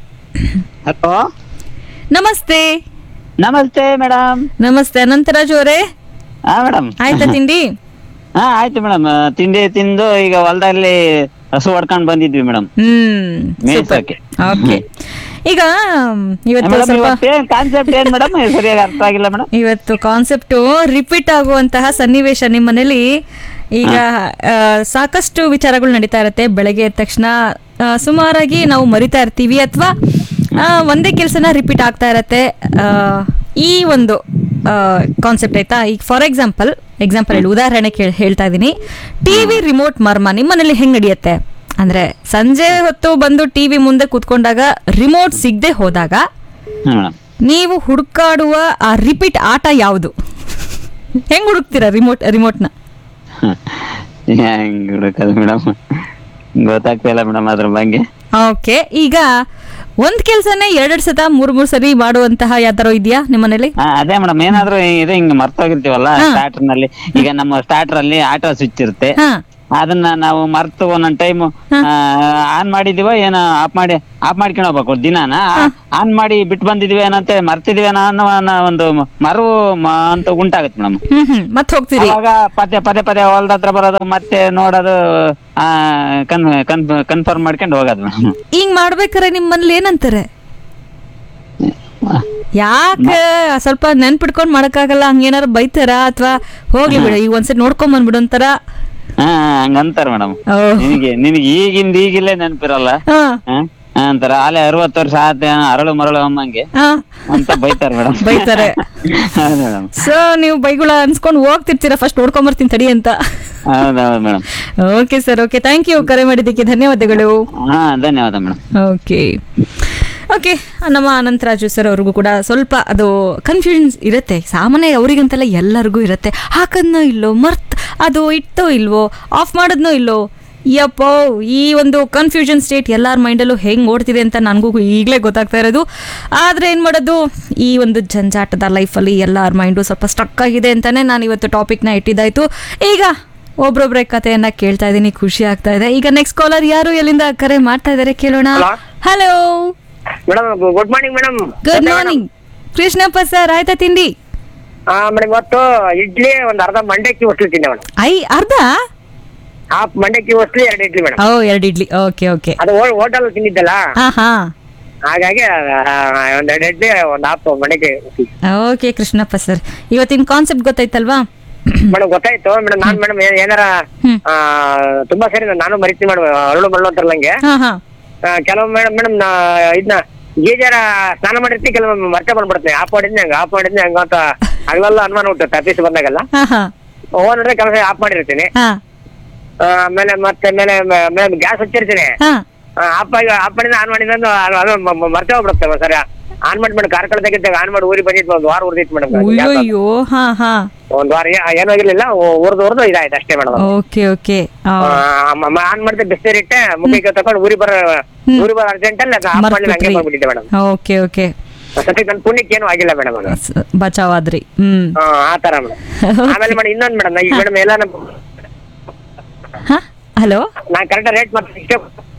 ಹಲೋ ನಮಸ್ತೆ ನಮಸ್ತೆ ಮೇಡಮ್ ನಮಸ್ತೆ ಅನಂತರಾಜ್ ಅವರೇ ಹಾ ಮೇಡಮ್ ಆಯ್ತಾ ತಿಂಡಿ ಹಾ ಆಯ್ತು ಮೇಡಮ್ ತಿಂಡಿ ತಿಂದು ಈಗ ಹೊಲದಲ್ಲಿ ಹಸು ಹೊಡ್ಕೊಂಡ್ ಬಂದಿದ್ವಿ ಮೇಡಮ್ ಹ್ಮ್ ಮೇಯ್ಸಕ್ಕೆ. ಓಕೆ ಈಗ ಇವತ್ತು ಮೇಡಮ್ ಸ್ವಲ್ಪ ಇವತ್ತೇನ್ ಕಾನ್ಸೆಪ್ಟ್ ಏನ್ ಮೇಡಮ್ ಸರಿಯಾಗಿ ಅರ್ಥ ಆಗಿಲ್ಲ ಮೇಡಮ್ ಇವತ್ತು ಕಾನ್ಸೆಪ್ಟು ರಿಪೀಟ್ ಆಗುವಂತಹ ಸನ್ನಿವೇಶ ನಿಮ್ಮ ಮನೇಲಿ ಈಗ ಆ, ಸಾಕಷ್ಟು ವಿಚಾರಗಳು ನಡೀತಾ ಇರುತ್ತೆ ಬೆಳಗ್ಗೆ ಎದ್ದ ತಕ್ಷಣ ಆ, ಸುಮಾರಾಗಿ ನಾವು ಮರಿತಾ ಇರ್ತೀವಿ ಅಥವಾ ಒಂದೇ ಕೆಲಸನ ರಿಪೀಟ್ ಆಗ್ತಾ ಇರತ್ತೆ ಆ, ಈ ಒಂದು ಕಾನ್ಸೆಪ್ಟ್ ಆಯ್ತಾ ಈಗ ಫಾರ್ ಎಕ್ಸಾಂಪಲ್ ಎಕ್ಸಾಂಪಲ್ ಹೇಳಿ ಉದಾಹರಣೆ ಕೇಳ್ ಹೇಳ್ತಾ ಇದ್ದೀನಿ ಟಿವಿ ರಿಮೋಟ್ ಮರ್ಮ ನಿಮ್ಮ ಮನೇಲಿ ಹೆಂಗ್ ನಡೆಯುತ್ತೆ ಅಂದ್ರೆ ಸಂಜೆ ಹೊತ್ತು ಬಂದು ಟಿವಿ ಮುಂದೆ ಕೂತ್ಕೊಂಡಾಗ ರಿಮೋಟ್ ಸಿಗದೆ ಹೋದಾಗ ಹಾ ಮೇಡಮ್ ನೀವು ಹುಡುಕಾಡುವ ಆ ರಿಪೀಟ್ ಆಟ ಯಾವುದು ಹೆಂಗ್ ಹುಡುಕ್ತೀರಾ ರಿಮೋಟ್ ರಿಮೋಟ್ನ ಹೆಂಗ್ ಹುಡುಕದು ಮೇಡಮ್ ಗೊತ್ತಾಗ್ತಾ ಇಲ್ಲ ಮೇಡಮ್ ಅದ್ರ ಬಗ್ಗೆ ಓಕೆ ಈಗ ಒಂದ್ ಕೆಲ್ಸನೇ ಎರಡೆರಡು ಸತ ಮೂರ್ ಮೂರ್ ಸರಿ ಮಾಡುವಂತಹ ಯಾವ್ದಾರು ಇದೆಯಾ ನಿಮ್ಮನೇಲಿ ಹಾ ಅದೇ ಮೇಡಮ್ ಏನಾದ್ರು ಇದು ಹಿಂಗ್ ಮರ್ತೋಗಿರ್ತೀವಲ್ಲ ಸ್ಟಾರ್ಟರ್ ನಲ್ಲಿ ಈಗ ನಮ್ಮ ಸ್ಟಾರ್ಟರ್ ಅಲ್ಲಿ ಆಟೋ ಸ್ವಿಚ್ ಇರುತ್ತೆ ಅದನ್ನ ನಾವು ಮರ್ತು ಒಂದೊಂದ್ ಟೈಮ್ ಆನ್ ಮಾಡಿದೀವ ಏನ ಆಫ್ ಮಾಡಿ ಆಫ್ ಮಾಡ್ಕೊಂಡು ಹೋಗ್ಬೇಕು ದಿನಾನ ಆನ್ ಮಾಡಿ ಬಿಟ್ಟು ಬಂದಿದೀವಿ ಏನಂತ ಮರ್ತಿದೀವೇನೋ ಅನ್ನೋ ಅನ್ನೋ ಒಂದು ಮರವು ಮ- ಅಂತ ಉಂಟಾಗುತ್ತೆ ಮೇಡಮ್ ಹ್ಮ್ ಹ್ಮ್ ಮತ್ತೆ ಹೋಗ್ತೀರಿ ಅವಾಗ ಪದೇ ಪದೇ ಪದೇ ಹೊಲ್ದ ಹತ್ರ ಬರೋದು ಮತ್ತೆ ನೋಡೋದು ಆ ಕನ್ ಕನ್ ಕನ್ಫರ್ಮ್ ಮಾಡ್ಕೊಂಡು ಹೋಗೋದು ಮೇಡಮ್ ಹಿಂಗ್ ಮಾಡ್ಬೇಕಾರೆ ನಿಮ್ ಮನೇಲಿ ಏನಂತಾರೆ ಯಾಕೆ ಸ್ವಲ್ಪ ನೆನ್ಪಿಟ್ಕೊಂಡ್ ಮಾಡಕ್ಕಾಗಲ್ಲ ಹಂಗೇನಾರು ಬೈತಾರ ಅಥವಾ ಹೋಗ್ಲಿ ಬಿಡ ಈಗ ಒಂದ್ಸರಿ ನೋಡ್ಕೊಂಡ್ ಬಂದ್ಬಿಡು ಅಂತಾರ ಹಾ ಹಂಗಂತಾರ ಮೇಡಮ್ ನಿನಗೆ ನಿನಗೆ ಈಗಿಂದ ಈಗಿಲ್ಲೇ ನೆನಪಿರಲ್ಲ ಹಾ. ಅಂತಾರ ಅಲ್ಲೇ ಅರವತ್ತು ವರ್ಷ ಆತ ಅರಳು ಮರಳು ಅಮ್ಮಂಗೆ ಹಾ. ಅಂತ ಬೈತಾರ ಮೇಡಮ್ ಬೈತಾರೆ ಹೌದು ಮೇಡಮ್ ಸೊ ನೀವು ಬೈಗುಳ ಅನ್ಸ್ಕೊಂಡು ಹೋಗ್ತಿರ್ತೀರಾ ಫಸ್ಟ್ ನೋಡ್ಕೊಂಡ್ ಬರ್ತೀನಿ ತಡಿ ಅಂತ ಹೌದೌದು madam okay sir okay thank you ಕರೆ ಮಾಡಿದ್ದಕ್ಕೆ ಧನ್ಯವಾದಗಳು ಹಾ ಧನ್ಯವಾದ ಮೇಡಮ್ ಓಕೆ ಓಕೆ ನಮ್ಮ ಅನಂತರಾಜು ಸರ್ ಅವ್ರಿಗೂ ಕೂಡ ಸ್ವಲ್ಪ ಅದು ಕನ್ಫ್ಯೂಷನ್ಸ್ ಇರುತ್ತೆ ಸಾಮಾನ್ಯ ಅವರಿಗಂತಲ್ಲ ಎಲ್ಲರಿಗೂ ಇರುತ್ತೆ ಹಾಕದ್ನೋ ಇಲ್ಲೋ ಮರ್ತ್ ಅದು ಇಟ್ಟೋ ಇಲ್ವೋ ಆಫ್ ಮಾಡೋದ್ನೋ ಇಲ್ಲೋ ಯಪ್ಪೋ ಈ ಒಂದು ಕನ್ಫ್ಯೂಷನ್ ಸ್ಟೇಟ್ ಎಲ್ಲರ ಮೈಂಡಲ್ಲೂ ಹೆಂಗೆ ಓಡ್ತಿದೆ ಅಂತ ನನಗೂ ಈಗಲೇ ಗೊತ್ತಾಗ್ತಾ ಇರೋದು ಆದರೆ ಏನು ಮಾಡೋದು ಈ ಒಂದು ಜಂಜಾಟದ ಲೈಫಲ್ಲಿ ಎಲ್ಲರ ಮೈಂಡು ಸ್ವಲ್ಪ ಸ್ಟಕ್ ಆಗಿದೆ ಅಂತಲೇ ನಾನು ಇವತ್ತು ಟಾಪಿಕ್ನ ಇಟ್ಟಿದ್ದಾಯಿತು ಈಗ ಒಬ್ರೊಬ್ರೆ ಕಥೆಯನ್ನ ಕೇಳ್ತಾ ಇದ್ದೀನಿ ಖುಷಿ ಆಗ್ತಾ ಇದೆ ಈಗ ನೆಕ್ಸ್ಟ್ ಕಾಲರ್ ಯಾರು ಎಲ್ಲಿಂದ ಕರೆ ಮಾಡ್ತಾ ಇದ್ದಾರೆ ಕೇಳೋಣ hello madam good morning madam good morning Krishnappa sir ಆಯ್ತಾ ತಿಂಡಿ ಮೇಡಮ್ ಇವತ್ತು ಇಡ್ಲಿ ಒಂದ್ ಅರ್ಧ ಮಂಡಕ್ಕಿ ಹೊಸ್ಲಿ ತಿಂದೆ ಮೇಡಮ್ ಐ ಅರ್ಧ ಹಾಫ್ ಮಂಡಕ್ಕಿ ಹೊಸ್ಲಿ ಎರಡು ಇಡ್ಲಿ ಮೇಡಮ್ ಓ ಎರಡು ಇಡ್ಲಿ ಓಕೆ ಓಕೆ ಅದು ಹೋಟೆಲ್ ತಿಂದಿದ್ದಲ್ಲ ಹಾ ಹಾ ಹಾಗಾಗಿ ಆ, ಒಂದ್ ಎರಡು ಇಡ್ಲಿ ಒಂದ್ ಹಾಫ್ ಮಂಡಕ್ಕಿ ಓಕೆ ಕೃಷ್ಣಪ್ಪ ಸರ್ ಇವತ್ತಿನ ಕಾನ್ಸೆಪ್ಟ್ ಗೊತ್ತಾಯ್ತಲ್ವಾ ಮೇಡಮ್ ಗೊತ್ತಾಯ್ತು ಮೇಡಮ್ ನಾನ್ ಮೇಡಮ್ ಏನಾರ ಆ, ತುಂಬಾ ಸರಿ ನಾನು ಮರಿತೀನಿ ಮೇಡಮ್ ಅರಳು ಮರಳು ಅಂತಾರಲ್ಲ ನಂಗೆ ಹಾ ಹಾ ಕೆಲವು ಮೇಡಮ್ ಮೇಡಮ್ ಇದನ್ನ ಗೀಜರ ಸ್ನಾನ ಮಾಡಿರ್ತೀನಿ ಕೆಲವೊಮ್ಮೆ ಮರ್ತೆ ಬಂದ್ಬಿಡ್ತೀನಿ ಆಫ್ ಮಾಡಿದ್ನಿ ಹಂಗ ಆಫ್ ಮಾಡಿದ್ನಿ ಹಂಗ ಅಂತ ಹಗಲೆಲ್ಲ ಅನುಮಾನ ಹುಟ್ಟುತ್ತೆ ಆಫೀಸ್ ಬಂದಾಗೆಲ್ಲ ಹಾ ಹಾ ಓ ನೋಡಿದ್ರೆ ಕೆಲಸ ಆಫ್ ಮಾಡಿರ್ತೀನಿ ಹಾ ಆ, ಆಮೇಲೆ ಮತ್ತೆ ಮೇಲೆ ಮೇಲೆ ಗ್ಯಾಸ್ ಹಚ್ಚಿರ್ತೀನಿ ಹಾ ಆಫ್ ಆಗಿ ಆಫ್ ಮಾಡಿದ ಆನ್ ಮಾಡಿದ ಅದು ಅದು ಮ- ಮ- ಮರ್ತೇ ಹೋಗ್ಬಿಡುತ್ತೆ ಸರಿ ಆನ್ ಮಾಡಿ ಮೇಡಮ್ ಕಾರ್ ಕಳ್ದಾಗಿದ್ದಾಗ ಆನ್ ಮಾಡಿ ಊರಿಗೆ ಬಂದಿತ್ತು ಒಂದು ವಾರ ಉರ್ದಿತ್ತು ಮೇಡಮ್ ಅಯ್ಯೋ ಹಾ ಹಾ ಒಂದ್ ವಾರ ಏ- ಏನೂ ಆಗಿರ್ಲಿಲ್ಲ ಉರ್ದು ಉರ್ದು ಇದಾಯ್ತು ಅಷ್ಟೇ ಮೇಡಮ್ ಓಕೆ ಓಕೆ ಆನ್ ಮಾಡಿದ ಬಿಸಿನೀರ್ ಇಟ್ಟೆ ಮುಖಕ್ಕೆ ತಕೊಂಡು ಊರಿಗೆ ಬರೋ ಊರಿಗೆ ಬರೋ ಅರ್ಜೆಂಟ್ ಅಲ್ಲಿ ಆಫ್ ಮಾಡಿ ಹಂಗೆ ಬಂದ್ಬಿಟ್ಟಿದ್ದೆ ಮೇಡಮ್ ಓಕೆ ಓಕೆ ಸದ್ಯಕ್ಕೆ ನನ್ನ ಪುಣ್ಯಕ್ಕೆ ಏನೂ ಆಗಿಲ್ಲ ಮೇಡಮ್ ಅದು ಬಚಾವಾದ್ರಿ ಹ್ಮ್ ಆ ಆ ತರ ಮೇಡಮ್ ಆಮೇಲೆ ಮೇಡಮ್ ಇನ್ನೊಂದ್ ಮೇಡಮ್ ಈಗ ಮೇಡಮ್ ಎಲ್ಲ ನಮ್ಮ ಹಲೋ ನಾನ್ ಕರೆಕ್ಟ್ ರೇಟ್ ಮತ್ತೆ ಇಷ್ಟೇ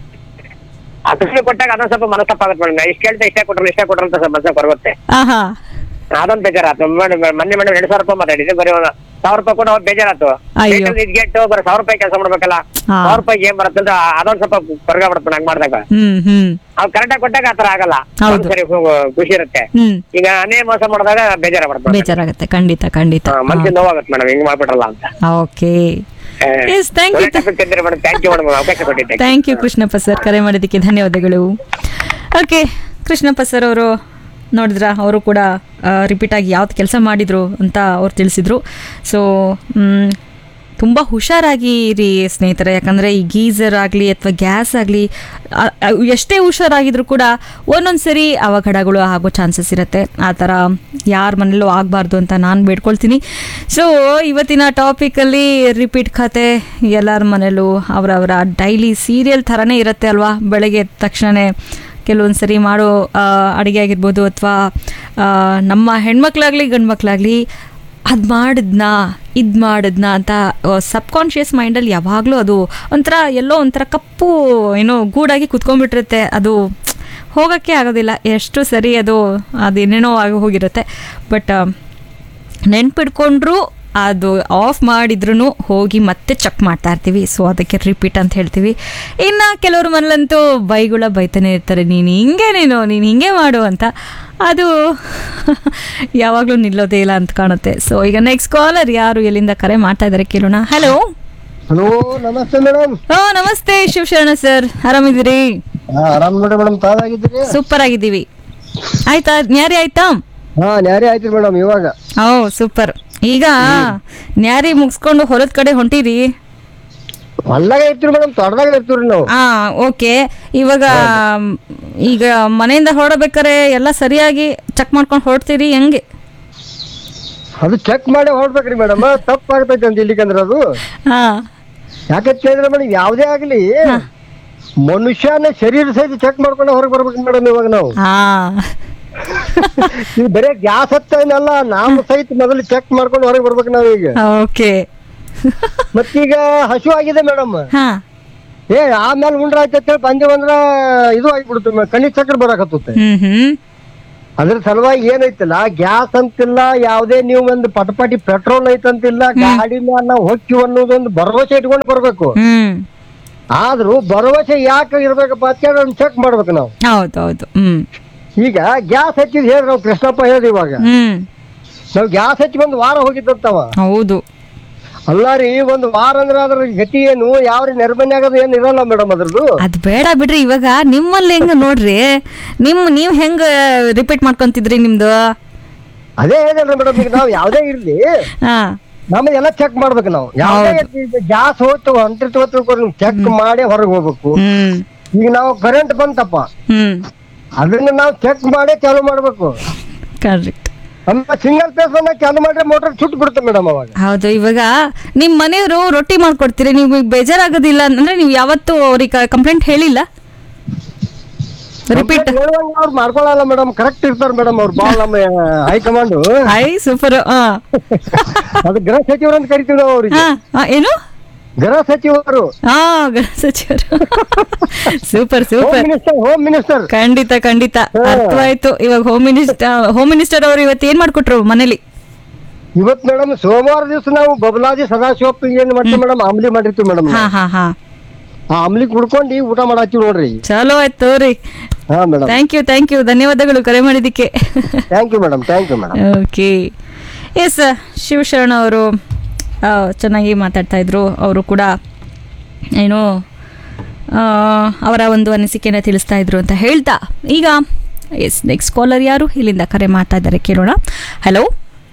ಅದಕ್ಕೆ ಕೊಟ್ಟಾಗ ಅದೊಂದ್ ಸ್ವಲ್ಪ ಮನಸ್ಸಪ್ಪಾಗುತ್ತೆ ಮೇಡಮ್ ಇಷ್ಟ ಕೇಳ್ತಾ ಇಷ್ಟ ಕೊಟ್ರಲ್ಲ ಇಷ್ಟ ಕೊಟ್ರಲ್ಲ ಅಂತ ಸ್ವಲ್ಪ ಮನಸ್ಸು ಬರುತ್ತೆ ಆಹಾ ಅದೊಂದ್ ಬೇಜಾರಾತು ಮೇಡಮ್ ಮೊನ್ನೆ ಮೇಡಮ್ ಎರಡ್ ಸಾವಿರ ರೂಪಾಯಿ ಮಾತಾಡಿದ್ದೆ ಬರೀ ಒಂದು ಸಾವಿರ ರೂಪಾಯಿ ಕೊಟ್ಟು ಅವ್ರು ಬೇಜಾರಾತು ಅಯ್ಯೋ. ಇದ್ಗೆಟ್ಟು ಬರೀ ಸಾವಿರ ರೂಪಾಯಿ ಕೆಲಸ ಮಾಡ್ಬೇಕಲ್ಲ ಹಾ. ಸಾವಿರ ರೂಪಾಯಿ ಏನ್ ಬರುತ್ತೆ ಅಂತ ಅದೊಂದ್ ಸ್ವಲ್ಪ ಹೊರಗ ಬಿಡುತ್ತೆ ಹಂಗ್ ಮಾಡಿದಾಗ ಹ್ಮ್ ಹ್ಮ್ ಅವ್ ಕರೆಕ್ಟ್ ಆಗಿ ಕೊಟ್ಟಾಗ ಆತರ ಆಗಲ್ಲ ಹೌದು. ಒಂದ್ ಸರಿ ಖು- ಖುಷಿ ಇರುತ್ತೆ ಹ್ಮ್ ಈಗ ಅನೇ ಮೋಸ ಮಾಡಿದಾಗ ಬೇಜಾರ ಬರುತ್ತೆ ಬೇಜಾರಾಗತ್ತೆ ಖಂಡಿತ ಖಂಡಿತ ಮನ್ಸಿಗೆ ನೋವಾಗುತ್ತೆ ಮೇಡಮ್ ಹಿಂಗ್ ಮಾಡ್ಬಿಟ್ರಲ್ಲ ಅಂತ okay Yes, thank you. Madam thank you madam ಅವಕಾಶ ಕೊಟ್ಟಿದ್ದೆ ಥ್ಯಾಂಕ್ ಯು ಕೃಷ್ಣಪ್ಪ ಸರ್ ಕರೆ ಮಾಡೋದಕ್ಕೆ ಧನ್ಯವಾದಗಳು ಓಕೆ ಕೃಷ್ಣಪ್ಪ ಸರ್ ಅವರು ನೋಡಿದ್ರ ಅವರು ಕೂಡ ರಿಪೀಟ್ ಆಗಿ ಯಾವ್ದು ಕೆಲಸ ಮಾಡಿದ್ರು ಅಂತ ಅವ್ರು ತಿಳಿಸಿದ್ರು ಸೊ ತುಂಬ ಹುಷಾರಾಗಿ ಇರಿ ಸ್ನೇಹಿತರೆ ಯಾಕಂದರೆ ಈ ಗೀಸರ್ ಆಗಲಿ ಅಥವಾ ಗ್ಯಾಸ್ ಆಗಲಿ ಎಷ್ಟೇ ಹುಷಾರಾಗಿದ್ರು ಕೂಡ ಒಂದೊಂದು ಸರಿ ಅವಘಡಗಳು ಆಗೋ ಚಾನ್ಸಸ್ ಇರುತ್ತೆ ಆ ಥರ ಯಾರ ಮನೇಲೂ ಆಗಬಾರ್ದು ಅಂತ ನಾನು ಬೇಡ್ಕೊಳ್ತೀನಿ ಸೊ ಇವತ್ತಿನ ಟಾಪಿಕಲ್ಲಿ ರಿಪೀಟ್ ಕತೆ ಎಲ್ಲರ ಮನೇಲೂ ಅವರವರ ಡೈಲಿ ಸೀರಿಯಲ್ ಥರನೇ ಇರುತ್ತೆ ಅಲ್ವಾ ಬೆಳಗ್ಗೆ ಎದ್ದ ತಕ್ಷಣವೇ ಕೆಲವೊಂದು ಸರಿ ಮಾಡೋ ಆ, ಅಡುಗೆ ಆಗಿರ್ಬೋದು ಅಥವಾ ನಮ್ಮ ಹೆಣ್ಮಕ್ಳಾಗಲಿ ಗಂಡು ಮಕ್ಕಳಾಗಲಿ ಅದು ಮಾಡಿದ್ನಾ ಇದು ಮಾಡಿದ್ನಾ ಅಂತ ಸಬ್ಕಾನ್ಷಿಯಸ್ ಮೈಂಡಲ್ಲಿ ಯಾವಾಗಲೂ ಅದು ಒಂಥರ ಎಲ್ಲೋ ಒಂಥರ ಕಪ್ಪು ಏನೋ ಗೂಡಾಗಿ ಕುತ್ಕೊಂಡ್ಬಿಟ್ಟಿರುತ್ತೆ ಅದು ಹೋಗೋಕ್ಕೆ ಆಗೋದಿಲ್ಲ ಎಷ್ಟು ಸರಿ ಅದು ಅದೇನೇನೋ ಆಗಿ ಹೋಗಿರುತ್ತೆ ಬಟ್ ನೆನ್ಪಿಡ್ಕೊಂಡ್ರು ಅದು ಆಫ್ ಮಾಡಿದ್ರು ಹೋಗಿ ಮತ್ತೆ ಚೆಕ್ ಮಾಡ್ತಾ ಇರ್ತೀವಿ ಸೊ ಅದಕ್ಕೆ ರಿಪೀಟ್ ಅಂತ ಹೇಳ್ತೀವಿ ಇನ್ನು ಕೆಲವ್ರ ಮನೇಲಂತೂ ಬೈಗುಳ ಬೈತಾನೆ ಇರ್ತಾರೆ ನೀನು ಹಿಂಗೆ ನೀನು ನೀನು ಹಿಂಗೆ ಮಾಡು ಅಂತ ಅದು ಯಾವಾಗಲೂ ನಿಲ್ಲೋದೇ ಇಲ್ಲ ಅಂತ ಕಾಣುತ್ತೆ ಸೊ ಈಗ ನೆಕ್ಸ್ಟ್ ಕಾಲರ್ ಯಾರು ಎಲ್ಲಿಂದ ಕರೆ ಮಾಡ್ತಾ ಇದ್ದಾರೆ ಕೇಳೋಣ ಹಲೋ ಹಲೋ ನಮಸ್ತೆ ಮೇಡಮ್ ಓ ನಮಸ್ತೆ ಶಿವಶರಣ ಸರ್ ಆರಾಮಿದ್ದೀರಿ ಆರಾಮ್ ನೋಡಿ ಮೇಡಮ್ ತಾವಾಗಿದ್ದೀರಿ ಸೂಪರ್ ಆಗಿದ್ದೀವಿ ಆಯ್ತಾ ನ್ಯಾರಿ ಆಯ್ತಾ ಹಾ ನ್ಯಾರಿ ಆಯ್ತು ಮೇಡಮ್ ಇವಾಗ ಓ ಸೂಪರ್ ಈಗ ನ್ಯಾರಿ ಮುಗಿಸ್ಕೊಂಡು ಹೊಲದ ಕಡೆ ಹೊಂಟಿರಿ ಹೊಲ್ದಾಗ ಇರ್ತೀರಿ ಮೇಡಮ್ ತೋಟದಾಗ ಇರ್ತೀವ್ರಿ ನಾವು ಹಾ ಓಕೆ ಇವಾಗ ಈಗ ಮನೆಯಿಂದ ಹೊರಡ್ಬೇಕಾರೆ ಎಲ್ಲ ಸರಿಯಾಗಿ ಚೆಕ್ ಮಾಡ್ಕೊಂಡು ಹೊರಡ್ತೀರಿ ಹೆಂಗೆ ಅದು ಚೆಕ್ ಮಾಡಿ ಹೊರಡ್ಬೇಕ್ರಿ ಮೇಡಮ್ ತಪ್ಪಾಗ್ತೈತಿ ಅಂತ ಇಲ್ಲಿಕಂದ್ರ ಅದು ಹಾ ಯಾಕಂತ ಹೇಳಿದ್ರೆ ಮೇಡಮ್ ಯಾವುದೇ ಆಗ್ಲಿ ಮನುಷ್ಯನ ಶರೀರ ಸಹಿತ ಚೆಕ್ ಮಾಡ್ಕೊಂಡು ಹೊರಗೆ ಬರ್ಬೇಕು ಮೇಡಮ್ ಇವಾಗ ನಾವು ಹಾ ನೀವು ಬರೇ ಗ್ಯಾಸ್ ಹತ್ತೇನಲ್ಲ ನಾವು ಸಹಿತ ಮೊದಲು ಚೆಕ್ ಮಾಡ್ಕೊಂಡು ಹೊರಗೆ ಬರ್ಬೇಕು ನಾವೀಗ ಓಕೆ ಮತ್ತೀಗ ಹಸು ಆಗಿದೆ ಮೇಡಮ್ ಹಾ ಏ ಆಮೇಲೆ ಉಂಡ್ರ ಆಯ್ತಂತೇಳಿ ಬಂದೇವಂದ್ರ ಇದು ಆಗಿಬಿಡುತ್ತೆ ಕಣ್ಣಿ ಚಕ್ರ ಬರಾಕತ್ತುತ್ತೆ ಹ್ಮ್ ಹ್ಮ್ ಅದ್ರ ಸಲುವಾಗಿ ಏನೈತಿಲ್ಲ ಗ್ಯಾಸ್ ಅಂತಿಲ್ಲ ಯಾವುದೇ ನೀವು ಒಂದು ಪಟಪಟಿ ಪೆಟ್ರೋಲ್ ಐತಂತಿಲ್ಲ ಗಾಡಿ ಮೇಲೆ ನಾವು ಹೊಕ್ಕಿವ್ ಅನ್ನೋದೊಂದು ಭರವಸೆ ಇಟ್ಕೊಂಡು ಬರ್ಬೇಕು ಹ್ಮ್ ಆದ್ರೂ ಭರವಸೆ ಯಾಕೆ ಇರ್ಬೇಕಪ್ಪ ಅಂತ ಚೆಕ್ ಮಾಡ್ಬೇಕು ನಾವು ಹೌದು ಹೌದು ಹ್ಮ್ ಈಗ ಗ್ಯಾಸ್ ಹಚ್ಚಿದ್ ಹೇಳಿ ನಾವು ಕೃಷ್ಣಪ್ಪ ಹೇಳಿದ್ ಇವಾಗ ಹ್ಮ್ ನಾವು ಗ್ಯಾಸ್ ಹಚ್ಚಿ ಒಂದು ವಾರ ಹೋಗಿದ್ದಂತವ ಹೌದು ಅಲ್ಲ ರೀ ಒಂದು ವಾರ ಅಂದ್ರೆ ಅದ್ರ ಗತಿ ಏನು ಯಾವ ರೀ ನೆರಮನೆ ಆಗೋದು ಏನು ಇರಲ್ಲ ಮೇಡಮ್ ಅದ್ರದ್ದು ಅದ್ ಬೇಡ ಬಿಡ್ರಿ ಇವಾಗ ನಿಮ್ಮಲ್ಲಿ ಹೆಂಗ ನೋಡ್ರಿ ನಿಮ್ ನೀವ್ ಹೆಂಗ ರಿಪೀಟ್ ಮಾಡ್ಕೊಂತಿದ್ರಿ ನಿಮ್ದು ಅದೇ ಹೇಳಿದ್ರಿ ಮೇಡಮ್ ಈಗ ನಾವು ಯಾವ್ದೇ ಇರ್ಲಿ ಹಾ ನಮ್ಮದು ಎಲ್ಲ ಚೆಕ್ ಮಾಡ್ಬೇಕು ನಾವು ಯಾವ್ದೇ ಗ್ಯಾಸ್ ಹೋಯ್ತು ಅಂತಿರ್ತು ಚೆಕ್ ಮಾಡಿ ಹೊರಗೆ ಹೋಗ್ಬೇಕು ಹ್ಮ್ ಈಗ ನಾವು ಕರೆಂಟ್ ಬಂತಪ್ಪ ಹ್ಮ್ ಅದನ್ನ ನಾವು ಚೆಕ್ ಮಾಡಿ ಚಾಲು ಮಾಡ್ಬೇಕು ಕರೆಕ್ಟ್ ನಮ್ಮ ಸಿಂಗಲ್ ಫೇಸ್ ಅನ್ನ ಚಾಲು ಮಾಡಿದ್ರೆ ಮೋಟರ್ ಸುಟ್ಟು ಬಿಡುತ್ತೆ ಮೇಡಮ್ ಅವಾಗ ಹೌದು ಇವಾಗ ನಿಮ್ ಮನೆಯವರು ರೊಟ್ಟಿ ಮಾಡ್ಕೊಡ್ತೀರಿ ನಿಮ್ಗೆ ಬೇಜಾರಾಗೋದಿಲ್ಲ ಅಂದ್ರೆ ನೀವು ಯಾವತ್ತೂ ಅವ್ರಿಗೆ ಕಂಪ್ಲೇಂಟ್ ಹೇಳಿಲ್ಲ ರಿಪೀಟ್ ಹೇಳುವಂಗ ಅವ್ರು ಮಾಡ್ಕೊಳಲ್ಲ ಮೇಡಮ್ ಕರೆಕ್ಟ್ ಇರ್ತಾರೆ ಮೇಡಮ್ ಅವ್ರು ಬಾಳ ನಮ್ಮ ಹೈಕಮಾಂಡ್ ಐ ಸೂಪರ್ ಅದು ಗೃಹ ಸಚಿವರು ಅಂತ ಕರಿತೀವಿ ನಾವು ಅವ್ರಿಗೆ ಏನು ಗೃಹ ಸಚಿವರು ಹಾ ಗೃಹ ಸಚಿವರು super super minister home minister ಖಂಡಿತ ಖಂಡಿತ ಅರ್ಥವಾಯ್ತು ಇವಾಗ ಹೋಮ್ ಮಿನಿಸ್ಟರ್ ಹೋಮ್ ಮಿನಿಸ್ಟರ್ ಅವರು ಇವತ್ತು ಏನ್ ಮಾಡ್ಕೊಟ್ರು ಮನೇಲಿ ಇವತ್ ಮೇಡಮ್ ಸೋಮವಾರ ದಿವಸ ನಾವು ಬಬಲಾದಿ ಸದಾಶಿವಪ್ಪ ಏನ್ ಮಾಡ್ತೀವಿ ಮೇಡಮ್ ಆಮ್ಲಿ ಮಾಡಿರ್ತೀವಿ ಮೇಡಮ್ ಹಾ ಹಾ ಹಾ ಆ ಆಮ್ಲಿ ಕುಡ್ಕೊಂಡು ಊಟ ಮಾಡತ್ತೀವಿ ನೋಡ್ರಿ ಚಲೋ ಆಯ್ತು ರೀ ಹಾ madam thank you thank you ಧನ್ಯವಾದಗಳು ಕರೆ ಮಾಡಿದ್ದಕ್ಕೆ thank you madam thank you madam okay yes Shivasharana ಅವರು ಆ, ಚೆನ್ನಾಗಿ ಮಾತಾಡ್ತಾ ಇದ್ರು ಅವರು ಕೂಡ ಏನು ಆ, ಅವರ ಒಂದು ಅನಿಸಿಕೆನ ತಿಳಿಸ್ತಾ ಇದ್ರು ಅಂತ ಹೇಳ್ತಾ ಈಗ ಎಸ್ ನೆಕ್ಸ್ಟ್ ಕಾಲರ್ ಯಾರು ಇಲ್ಲಿಂದ ಕರೆ ಮಾಡ್ತಾ ಇದ್ದಾರೆ ಕೇಳೋಣ ಹಲೋ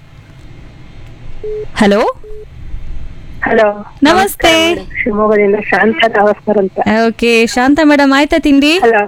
ಹಲೋ ಹಲೋ ನಮಸ್ತೆ ಶಿವಮೊಗ್ಗದಿಂದ ಶಾಂತ ನಮಸ್ಕಾರ ಅಂತ ಓಕೆ ಶಾಂತ ಮೇಡಮ್ ಆಯ್ತಾ ತಿಂಡಿ ಹಲೋ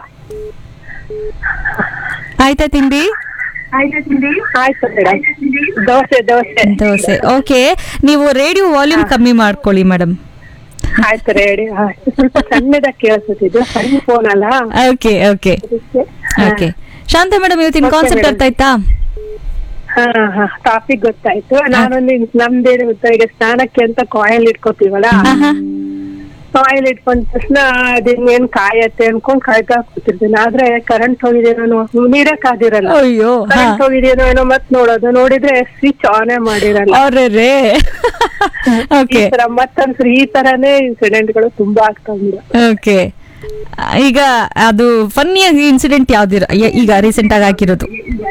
ಆಯ್ತಾ ತಿಂಡಿ ಆಯ್ತು ಮೇಡಮ್ ದೋಸೆ ದೋಸೆ ದೋಸೆ ಓಕೆ ನೀವು ರೇಡಿಯೋ ವಾಲ್ಯೂಮ್ ಕಮ್ಮಿ ಮಾಡ್ಕೊಳ್ಳಿ ಮೇಡಮ್ ಆಯ್ತು ರೆಡಿ ಆಯ್ತು ಸ್ವಲ್ಪ ಸಣ್ಣದಾಗಿ ಕೇಳಿಸುತ್ತಿದ್ದು ಸಣ್ಣ ಫೋನ್ ಅಲ್ಲ okay okay okay Shanta madam ಇವತ್ತಿನ Okay, ಕಾನ್ಸೆಪ್ಟ್ madam. ಅರ್ಥ ಆಯ್ತಾ ಹಾ ಹಾ ಟಾಪಿಕ್ ಗೊತ್ತಾಯ್ತು ನಾನೊಂದು ನಮ್ದೇನು ಗೊತ್ತಾ ಈಗ ಸ್ನಾನಕ್ಕೆ ಅಂತ ಕಾಯಿಲ್ ಇಟ್ಕೋತೀವಲ್ಲ ಕಾಯಿಲ್ ಇಟ್ಕೊಂಡ ತಕ್ಷಣ ಅದೇನ್ ಕಾಯತ್ತೆ ಅನ್ಕೊಂಡ್ ಕಾಯ್ತಾ ಕೂತಿರ್ತೀನಿ ಆದ್ರೆ ಕರೆಂಟ್ ಹೋಗಿದೇನೋ ನೋ- ನೀರೇ ಕಾದಿರಲ್ಲ ಅಯ್ಯೋ ಹಾ. ಕರೆಂಟ್ ಹೋಗಿದೇನೋ ಏನೋ ಮತ್ ನೋಡೋದು ನೋಡಿದ್ರೆ ಸ್ವಿಚ್ ಆನೇ ಮಾಡಿರಲ್ಲ ಅವ್ರೆ ರೇ ಈ ತರ ಮತ್ತೊಂದ್ಸರಿ ಈ ತರಾನೇ ಇನ್ಸಿಡೆಂಟ್ ಗಳು ತುಂಬಾ ಆಗ್ತಾ ಇದೆ ಓಕೆ ಈಗ ಅದು ಫನ್ನಿ ಇನ್ಸಿಡೆಂಟ್ ಯಾವ್ದಿರ ಯ- ಈಗ ರೀಸೆಂಟ್ ಆಗಿ ಹಾಕಿರೋದು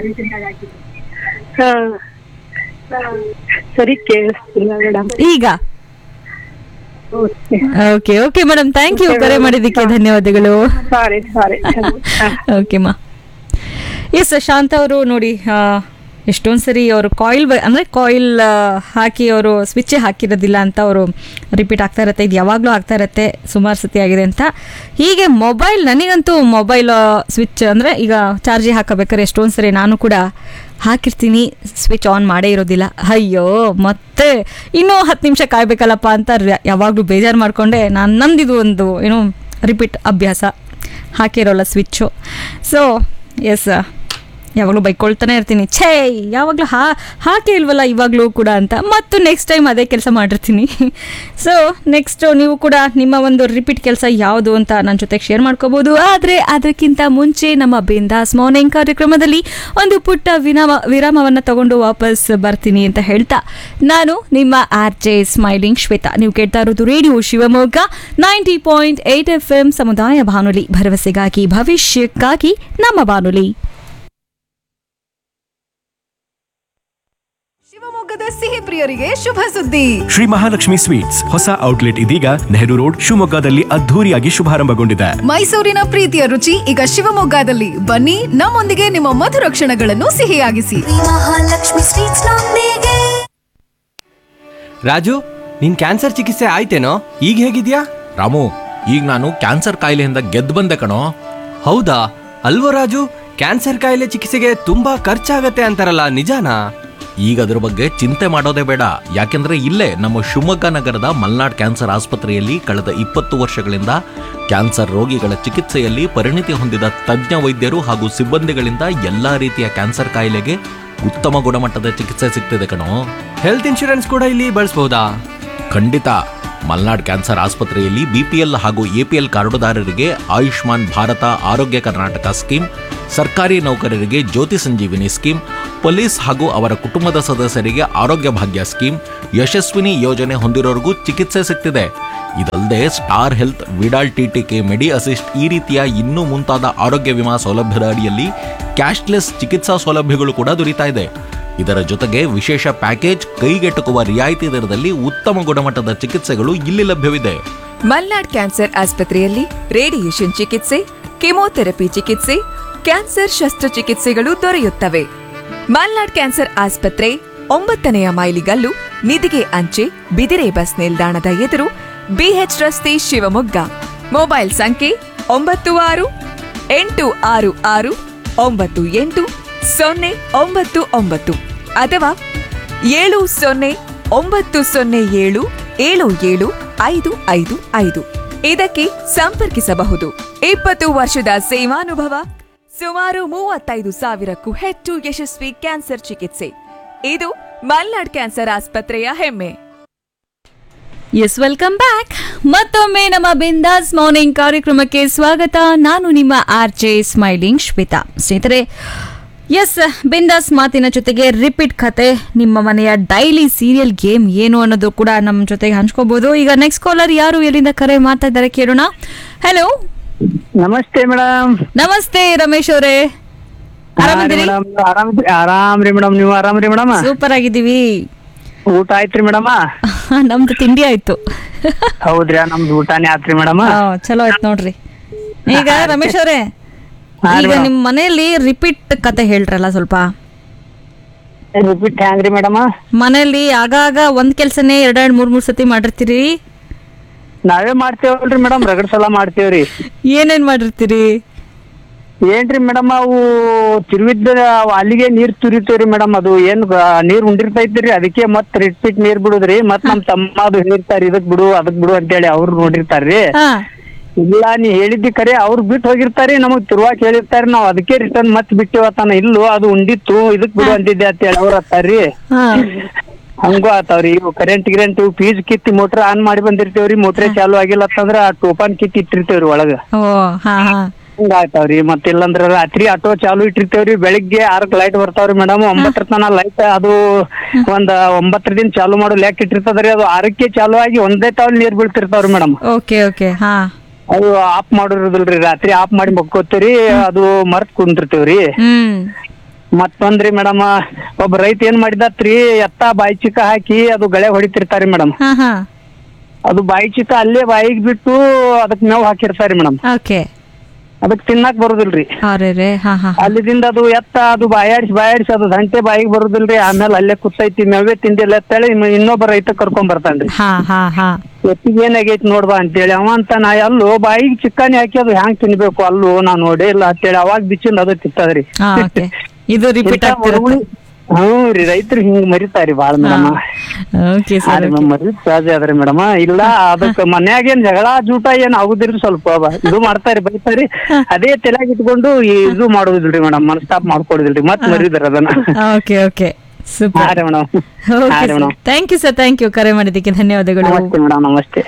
ಹಾ ಸರಿ ಕೇಳಿಸ್ತಿಲ್ಲ ಮೇಡಮ್ ಈಗ okay okay madam thank you ಕರೆ ಮಾಡಿದ್ದಕ್ಕೆ ಧನ್ಯವಾದಗಳು ಸಾರಿ ಸಾರಿ ಓಕೆ ಮಾ ಎಸ್ ಶಾಂತ ಅವರು ನೋಡಿ ಆ, ಎಷ್ಟೊಂದು ಸರಿ ಅವರು ಕಾಯಿಲ್ ಅಂದರೆ ಕಾಯಿಲ್ ಹಾಕಿ ಅವರು ಸ್ವಿಚ್ಚೇ ಹಾಕಿರೋದಿಲ್ಲ ಅಂತ ಅವರು ರಿಪೀಟ್ ಆಗ್ತಾ ಇರುತ್ತೆ ಇದು ಯಾವಾಗಲೂ ಆಗ್ತಾ ಇರುತ್ತೆ ಸುಮಾರು ಸತಿ ಆಗಿದೆ ಅಂತ ಹೀಗೆ ಮೊಬೈಲ್ ನನಗಂತೂ ಮೊಬೈಲ್ ಸ್ವಿಚ್ ಅಂದರೆ ಈಗ ಚಾರ್ಜಿಗೆ ಹಾಕಬೇಕಾದ್ರೆ ಎಷ್ಟೊಂದು ಸರಿ ನಾನು ಕೂಡ ಹಾಕಿರ್ತೀನಿ ಸ್ವಿಚ್ ಆನ್ ಮಾಡೇ ಇರೋದಿಲ್ಲ ಅಯ್ಯೋ ಮತ್ತೆ ಇನ್ನೂ ಹತ್ತು ನಿಮಿಷ ಕಾಯ್ಬೇಕಲ್ಲಪ್ಪ ಅಂತ ರ- ಯಾವಾಗಲೂ ಬೇಜಾರು ಮಾಡಿಕೊಂಡೆ ನಾನು ನಂದಿದು ಒಂದು ಏನೋ ರಿಪೀಟ್ ಅಭ್ಯಾಸ ಹಾಕಿರೋಲ್ಲ ಸ್ವಿಚ್ಚು ಸೊ ಎಸ್ ಯಾವಾಗಲೂ ಬೈಕೊಳ್ತಾನೆ ಇರ್ತೀನಿ ಛೇ ಯಾವಾಗಲೂ ಹಾ ಹಾಕೇ ಇಲ್ವಲ್ಲ ಇವಾಗಲೂ ಕೂಡ ಅಂತ ಮತ್ತು ನೆಕ್ಸ್ಟ್ ಟೈಮ್ ಅದೇ ಕೆಲಸ ಮಾಡಿರ್ತೀನಿ ಸೊ ನೆಕ್ಸ್ಟ್ ನೀವು ಕೂಡ ನಿಮ್ಮ ಒಂದು ರಿಪೀಟ್ ಕೆಲಸ ಯಾವುದು ಅಂತ ನನ್ನ ಜೊತೆಗೆ ಶೇರ್ ಮಾಡ್ಕೋಬೋದು ಆದರೆ ಅದಕ್ಕಿಂತ ಮುಂಚೆ ನಮ್ಮ ಬಿಂದಾಸ್ ಮಾರ್ನಿಂಗ್ ಕಾರ್ಯಕ್ರಮದಲ್ಲಿ ಒಂದು ಪುಟ್ಟ ವಿರಾಮ ವಿರಾಮವನ್ನು ತಗೊಂಡು ವಾಪಸ್ ಬರ್ತೀನಿ ಅಂತ ಹೇಳ್ತಾ ನಾನು ನಿಮ್ಮ ಆರ್ ಜೆ ಸ್ಮೈಲಿಂಗ್ ಶ್ವೇತಾ ನೀವು ಕೇಳ್ತಾ ಇರೋದು radio Shivamogga ninety point eight F M ಸಮುದಾಯ ಬಾನುಲಿ ಭರವಸೆಗಾಗಿ ಭವಿಷ್ಯಕ್ಕಾಗಿ ನಮ್ಮ ಬಾನುಲಿ ಶಿವಮೊಗ್ಗದ ಸಿಹಿ ಪ್ರಿಯರಿಗೆ ಶುಭ ಸುದ್ದಿ ಶ್ರೀ ಮಹಾಲಕ್ಷ್ಮಿ ಸ್ವೀಟ್ಸ್ ಹೊಸ ಔಟ್ಲೆಟ್ ಇದೀಗ ನೆಹರು ರೋಡ್ ಶಿವಮೊಗ್ಗದಲ್ಲಿ ಅದ್ಧೂರಿಯಾಗಿ ಶುಭಾರಂಭಗೊಂಡಿದೆ ಮೈಸೂರಿನ ಪ್ರೀತಿಯ ರುಚಿ ಈಗ ಶಿವಮೊಗ್ಗದಲ್ಲಿ ಬನ್ನಿ ನಮ್ಮೊಂದಿಗೆ ನಿಮ್ಮ ಮಧುರ ಕ್ಷಣಗಳನ್ನು ಸಿಹಿಯಾಗಿಸಿ ಮಹಾಲಕ್ಷ್ಮಿ ಸ್ವೀಟ್ಸ್ ನೊಂದಿಗೆ ರಾಜು ನಿನ್ ಕ್ಯಾನ್ಸರ್ ಚಿಕಿತ್ಸೆ ಆಯ್ತೇನೋ ಈಗ ಹೇಗಿದ್ಯಾ ರಾಮು ಈಗ ನಾನು ಕ್ಯಾನ್ಸರ್ ಕಾಯಿಲೆಯಿಂದ ಗೆದ್ದು ಬಂದೆ ಕಣೋ ಹೌದಾ ಅಲ್ವೋ ರಾಜು ಕ್ಯಾನ್ಸರ್ ಕಾಯಿಲೆ ಚಿಕಿತ್ಸೆಗೆ ತುಂಬಾ ಖರ್ಚಾಗತ್ತೆ ಅಂತಾರಲ್ಲ ನಿಜಾನಾ ಈಗ ಅದ್ರ ಬಗ್ಗೆ ಚಿಂತೆ ಮಾಡೋದೇ ಬೇಡ ಯಾಕೆಂದ್ರೆ ಇಲ್ಲೇ ನಮ್ಮ ಶಿವಮೊಗ್ಗ ನಗರದ ಮಲ್ನಾಡ್ ಕ್ಯಾನ್ಸರ್ ಆಸ್ಪತ್ರೆಯಲ್ಲಿ ಕಳೆದ ಇಪ್ಪತ್ತು ವರ್ಷಗಳಿಂದ ಕ್ಯಾನ್ಸರ್ ರೋಗಿಗಳ ಚಿಕಿತ್ಸೆಯಲ್ಲಿ ಪರಿಣಿತಿ ಹೊಂದಿದ ತಜ್ಞ ವೈದ್ಯರು ಹಾಗೂ ಸಿಬ್ಬಂದಿಗಳಿಂದ ಎಲ್ಲಾ ರೀತಿಯ ಕ್ಯಾನ್ಸರ್ ಕಾಯಿಲೆಗೆ ಉತ್ತಮ ಗುಣಮಟ್ಟದ ಚಿಕಿತ್ಸೆ ಸಿಗ್ತಿದೆ ಕಣೋ ಹೆಲ್ತ್ ಇನ್ಶೂರೆನ್ಸ್ ಕೂಡ ಇಲ್ಲಿ ಬಳಸಬಹುದಾ ಖಂಡಿತ ಮಲ್ನಾಡ್ ಕ್ಯಾನ್ಸರ್ ಆಸ್ಪತ್ರೆಯಲ್ಲಿ ಬಿಪಿಎಲ್ ಹಾಗೂ ಎಪಿಎಲ್ ಕಾರ್ಡುದಾರರಿಗೆ ಆಯುಷ್ಮಾನ್ ಭಾರತ ಆರೋಗ್ಯ ಕರ್ನಾಟಕ ಸ್ಕೀಮ್ ಸರ್ಕಾರಿ ನೌಕರರಿಗೆ ಜ್ಯೋತಿ ಸಂಜೀವಿನಿ ಸ್ಕೀಮ್ ಪೊಲೀಸ್ ಹಾಗೂ ಅವರ ಕುಟುಂಬದ ಸದಸ್ಯರಿಗೆ ಆರೋಗ್ಯ ಭಾಗ್ಯ ಸ್ಕೀಮ್ ಯಶಸ್ವಿನಿ ಯೋಜನೆ ಹೊಂದಿರೋರಿಗೂ ಚಿಕಿತ್ಸೆ ಸಿಗ್ತಿದೆ ಇದಲ್ಲದೆ Star Health Vidal TTK Medi Assist ಈ ರೀತಿಯ ಇನ್ನೂ ಮುಂತಾದ ಆರೋಗ್ಯ ವಿಮಾ ಸೌಲಭ್ಯದ ಅಡಿಯಲ್ಲಿ ಕ್ಯಾಶ್ಲೆಸ್ ಚಿಕಿತ್ಸಾ ಸೌಲಭ್ಯಗಳು ಕೂಡ ದೊರೀತಾ ಇದೆ ಇದರ ಜೊತೆಗೆ ವಿಶೇಷ ಪ್ಯಾಕೇಜ್ ಕೈಗೆಟುಕುವ ರಿಯಾಯಿತಿ ದರದಲ್ಲಿ ಉತ್ತಮ ಗುಣಮಟ್ಟದ ಚಿಕಿತ್ಸೆಗಳು ಇಲ್ಲಿ ಲಭ್ಯವಿದೆ ಮಲ್ನಾಡ್ ಕ್ಯಾನ್ಸರ್ ಆಸ್ಪತ್ರೆಯಲ್ಲಿ ರೇಡಿಯೇಷನ್ ಚಿಕಿತ್ಸೆ ಕೆಮೊಥೆರಪಿ ಚಿಕಿತ್ಸೆ ಕ್ಯಾನ್ಸರ್ ಶಸ್ತ್ರಚಿಕಿತ್ಸೆಗಳು ದೊರೆಯುತ್ತವೆ ಮಲ್ನಾಡ್ ಕ್ಯಾನ್ಸರ್ ಆಸ್ಪತ್ರೆ ಒಂಬತ್ತನೆಯ ಮೈಲಿಗಲ್ಲು ನಿಧಿಗೆ ಅಂಚೆ ಬಿದಿರೆ ಬಸ್ ನಿಲ್ದಾಣದ ಎದುರು ಬಿಎಚ್ ರಸ್ತೆ ಶಿವಮೊಗ್ಗ ಮೊಬೈಲ್ ಸಂಖ್ಯೆ ಒಂಬತ್ತು ಆರು ಎಂಟು ಆರು ಆರು ಒಂಬತ್ತು ಎಂಟು ಸೊನ್ನೆ ಒಂಬತ್ತು ಒಂಬತ್ತು ಅಥವಾ ಏಳು ಸೊನ್ನೆ ಒಂಬತ್ತು ಸೊನ್ನೆ ಏಳು ಏಳು ಏಳು ಐದು ಐದು ಐದು ಇದಕ್ಕೆ ಸಂಪರ್ಕಿಸಬಹುದು ಇಪ್ಪತ್ತು ವರ್ಷದ ಸೇವಾನುಭವ ಸುಮಾರು ಮೂವತ್ತೈದು ಸಾವಿರಕ್ಕೂ ಹೆಚ್ಚು ಯಶಸ್ವಿ ಕ್ಯಾನ್ಸರ್ ಚಿಕಿತ್ಸೆ ಇದು ಮಲ್ನಾಡ್ ಕ್ಯಾನ್ಸರ್ ಆಸ್ಪತ್ರೆಯ ಹೆಮ್ಮೆ ಎಸ್ ವೆಲ್ಕಮ್ ಬ್ಯಾಕ್ ಮತ್ತೊಮ್ಮೆ ನಮ್ಮ ಬಿಂದಾಸ್ ಮಾರ್ನಿಂಗ್ ಕಾರ್ಯಕ್ರಮಕ್ಕೆ ಸ್ವಾಗತ ನಾನು ನಿಮ್ಮ ಆರ್ ಜೆ ಸ್ಮೈಲಿಂಗ್ ಶ್ವೇತಾ ಸ್ನೇಹಿತರೆ ಎಸ್ ಬಿಂದಾಸ್ ಮಾತಿನ ಜೊತೆಗೆ ರಿಪೀಟ್ ಕತೆ ನಿಮ್ಮ ಮನೆಯ ಡೈಲಿ ಸೀರಿಯಲ್ ಗೇಮ್ ಏನು ಅನ್ನೋದು ಕೂಡ ನಮ್ಮ ಜೊತೆಗೆ ಹಂಚ್ಕೋಬಹುದು ಈಗ ನೆಕ್ಸ್ಟ್ ಕಾಲರ್ ಯಾರು ಎಲ್ಲಿಂದ ಕರೆ ಮಾಡ್ತಾ ಇದ್ದಾರೆ ಕೇಳೋಣ ಹಲೋ ನಮಸ್ತೆ ಮೇಡಮ್ ನಮಸ್ತೆ ರಮೇಶ್ ಅವರೇ ಆರಾಮದಿರಿ ಆರಾಮ್ ಆರಾಮ್ರಿ ಮೇಡಮ್ ನೀವು ಆರಾಮ್ರಿ ಮೇಡಮ್ ಸೂಪರ್ ಆಗಿದ್ದೀವಿ ಊಟ ಆಯ್ತ್ರಿ ಮೇಡಮ್ ನಮ್ದು ತಿಂಡಿ ಆಯ್ತು ಹೌದ್ರಿ ನಮ್ದು ಊಟಾನೇ ಆತ್ರಿ ಮೇಡಮ್ ಆ, ಚಲೋ ಆಯ್ತು ನೋಡ್ರಿ ಈಗ ರಮೇಶ್ ಅವರೇ ಹಾ, ಈಗ madam. ನಿಮ್ ಮನೆಯಲ್ಲಿ ರಿಪೀಟ್ ಕತೆ ಹೇಳ್ರಲ್ಲ ಸ್ವಲ್ಪ ರಿಪೀಟ್ ಹ್ಯಾಂಗ್ರಿ ಮೇಡಮ್ ಮನೆಯಲ್ಲಿ ಆಗಾಗ ಒಂದ್ ಕೆಲ್ಸನೇ ಎರಡೆರಡ್ ಮೂರ್ ಮೂರ್ ಸತಿ ಮಾಡಿರ್ತೀರಿ ನಾವೇ ಮಾಡ್ತೇವಲ್ರಿ ಮೇಡಮ್ ರಗಡ್ ಸಲ ಮಾಡ್ತೇವ್ರಿ ಏನೇನ್ ಮಾಡಿರ್ತೀರಿ ಏನ್ರಿ ಮೇಡಮ್ ಅವು ತಿರುವಿದ್ದ ಅಲ್ಲಿಗೆ ನೀರ್ ತುರಿತೇವ್ರಿ ಮೇಡಮ್ ಅದು ಏನ್ ಗ- ನೀರ್ ಉಂಡಿರ್ತೈತ್ರಿ ಅದಕ್ಕೆ ಮತ್ ರಿಪೀಟ್ ನೀರ್ ಬಿಡುದ್ರಿ ಮತ್ ನಮ್ ತಮ್ಮ ಅದು ಹೇಳಿರ್ತಾರ ಇದಕ್ ಬಿಡು ಅದಕ್ ಬಿಡು ಅಂತೇಳಿ ಅವ್ರು ನೋಡಿರ್ತಾರ್ರಿ ಇಲ್ಲ ನೀ ಹೇಳಿದ್ದಿ ಕರೆ ಅವ್ರು ಬಿಟ್ಟು ಹೋಗಿರ್ತಾರಿ ನಮಗ್ ತಿರುವಾಕ್ ಹೇಳಿರ್ತಾರಿ ನಾವ್ ಅದಕ್ಕೆ ರಿಟರ್ನ್ ಮತ್ ಬಿಟ್ಟಿವತ್ತಾನ ಇಲ್ಲೋ ಅದು ಉಂಡಿತ್ತು ಇದಕ್ ಬಿಡು ಅಂತಿದ್ದೆ ಅಂತೇಳಿ ಅವ್ರ ಹತ್ತಾರ್ರಿ ಹಂಗೂ ಆತಾವ್ರಿ ಇವು ಕರೆಂಟ್ ಗಿರೆಂಟ್ ಫೀಸ್ ಕಿತ್ತಿ ಮೋಟರ್ ಆನ್ ಮಾಡಿ ಬಂದಿರ್ತೇವ್ರಿ ಮೋಟ್ರೇ ಚಾಲು ಆಗಿಲ್ಲ ಅಂತಂದ್ರ ಆ ಟೋಪನ್ ಕಿತ್ ಇಟ್ಟಿರ್ತೇವ್ರಿ ಒಳಗ ಓ ಹಾ ಹಾ ಹಂಗ ಆಯ್ತಾವ್ರಿ ಮತ್ತ ಇಲ್ಲಂದ್ರ ರಾತ್ರಿ ಆಟೋ ಚಾಲು ಇಟ್ಟಿರ್ತೇವ್ರಿ ಬೆಳಿಗ್ಗೆ ಆರಕ್ ಲೈಟ್ ಬರ್ತಾವ್ರಿ ಮೇಡಮ್ ಒಂಬತ್ತರ ತನ ಲೈಟ್ ಅದು ಒಂದ್ ಒಂಬತ್ತರ ದಿನ ಚಾಲು ಮಾಡೋ ಲೆಕ್ಕ ಇಟ್ಟಿರ್ತದ್ರಿ ಅದು ಆರಕ್ಕೆ ಚಾಲು ಆಗಿ ಒಂದೇ ತಾವ್ ನೀರ್ ಬೀಳ್ತಿರ್ತಾವ್ರಿ ಮೇಡಮ್ ಓಕೆ ಓಕೆ ಹಾ ಅದು ಆಫ್ ಮಾಡಿರೋದಿಲ್ರಿ ರಾತ್ರಿ ಆಫ್ ಮಾಡಿ ಮಕ್ಕೋತೀರಿ ಅದು ಮರ್ತ್ ಕುಂತಿರ್ತೇವ್ರಿ ಹ್ಮ್ ಮತ್ತೊಂದ್ರಿ ಮೇಡಮ್ ಒಬ್ಬ ರೈತ ಏನ್ ಮಾಡಿದತ್ರಿ ಎತ್ತ ಬಾಯಿ ಚಿಕ್ಕ ಹಾಕಿ ಅದು ಗಳೆ ಹೊಡಿತಿರ್ತಾರಿ ಮೇಡಮ್ ಹಾ ಹಾ ಅದು ಬಾಯಿ ಚಿಕ್ಕ ಅಲ್ಲೇ ಬಾಯಿಗೆ ಬಿಟ್ಟು ಅದಕ್ ಮೇವ್ ಹಾಕಿರ್ತಾರಿ ಮೇಡಮ್ ಓಕೆ ಅದಕ್ ತಿನ್ನಾಕ್ ಬರುದಿಲ್ರಿ ಅರೆ ಹಾ ಹಾ ಅಲ್ಲಿದಿಂದ ಅದು ಎತ್ತ ಅದು ಬಾಯಾಡ್ಸಿ ಬಾಯಾಡ್ಸಿ ಅದು ದಂಟೆ ಬಾಯಿಗೆ ಬರುದಿಲ್ರಿ ಆಮೇಲೆ ಅಲ್ಲೇ ಕುತ್ತೈತಿ ಮೇವೇ ತಿಂದಿಲ್ಲ ಅಂತೇಳಿ ಇನ್ನು ಇನ್ನೊಬ್ಬ ರೈತ ಕರ್ಕೊಂಡ್ ಬರ್ತಾನ್ರಿ ಹಾ ಹಾ ಹಾ ಎತ್ತಿಗೆ ಏನಾಗೈತಿ ನೋಡ್ಬಾ ಅಂತೇಳಿ ಅವ ಅಂತ ನಾ ಅಲ್ಲೋ ಬಾಯಿಗೆ ಚಿಕ್ಕನೆ ಹಾಕಿ ಅದು ಹ್ಯಾಂಗ್ ತಿನ್ಬೇಕು ಅಲ್ಲೋ ನಾ ನೋಡೇ ಇಲ್ಲ ಅಂತೇಳಿ ಅವಾಗ ಬಿಚ್ಚಿಂದ ಅದು ತಿತ್ತದ್ರಿ ಹಾ ಓಕೆ ಇದು ರಿಪೀಟ್ ಆಗ್ತಿರುತ್ತೆ ಹ್ಞೂ ರೀ ರೈತರು ಹಿಂಗ್ ಮರಿತಾರಿ ಬಾಳ ಮೇಡಮ್ ಓಕೆ ಸರ್ ಮರಿ ಸಹಜ ಅದ್ರಿ ಮೇಡಮ್ ಇಲ್ಲ ಅದಕ್ಕ ಮನ್ಯಾಗ ಏನ್ ಜಗಳ ಜೂಟ ಏನ್ ಆಗುದಿಲ್ರಿ ಸ್ವಲ್ಪ ಅವ. ಇದು ಮಾಡ್ತಾರಿ ಬೈತಾರಿ ಅದೇ ತಲೆಯಾಗ ಇಟ್ಕೊಂಡು ಈ ಇದು ಮಾಡೋದಿಲ್ರಿ ಮೇಡಮ್ ಮನಸ್ತಾಪ ಮಾಡ್ಕೊಡುದಿಲ್ರಿ ಮತ್ ಮರಿದಾರ ಅದನ್ನ ಓಕೆ ಓಕೆ ಹಾ ಸೂಪರ್ ರೀ ಮೇಡಮ್ ಹಾ ಓಕೆ ರೀ madam thank you sir thank you ಕರೆ ಮಾಡಿದ್ದಕ್ಕೆ ಧನ್ಯವಾದಗಳು ನಮಸ್ತೆ ಮೇಡಮ್ ನಮಸ್ತೆ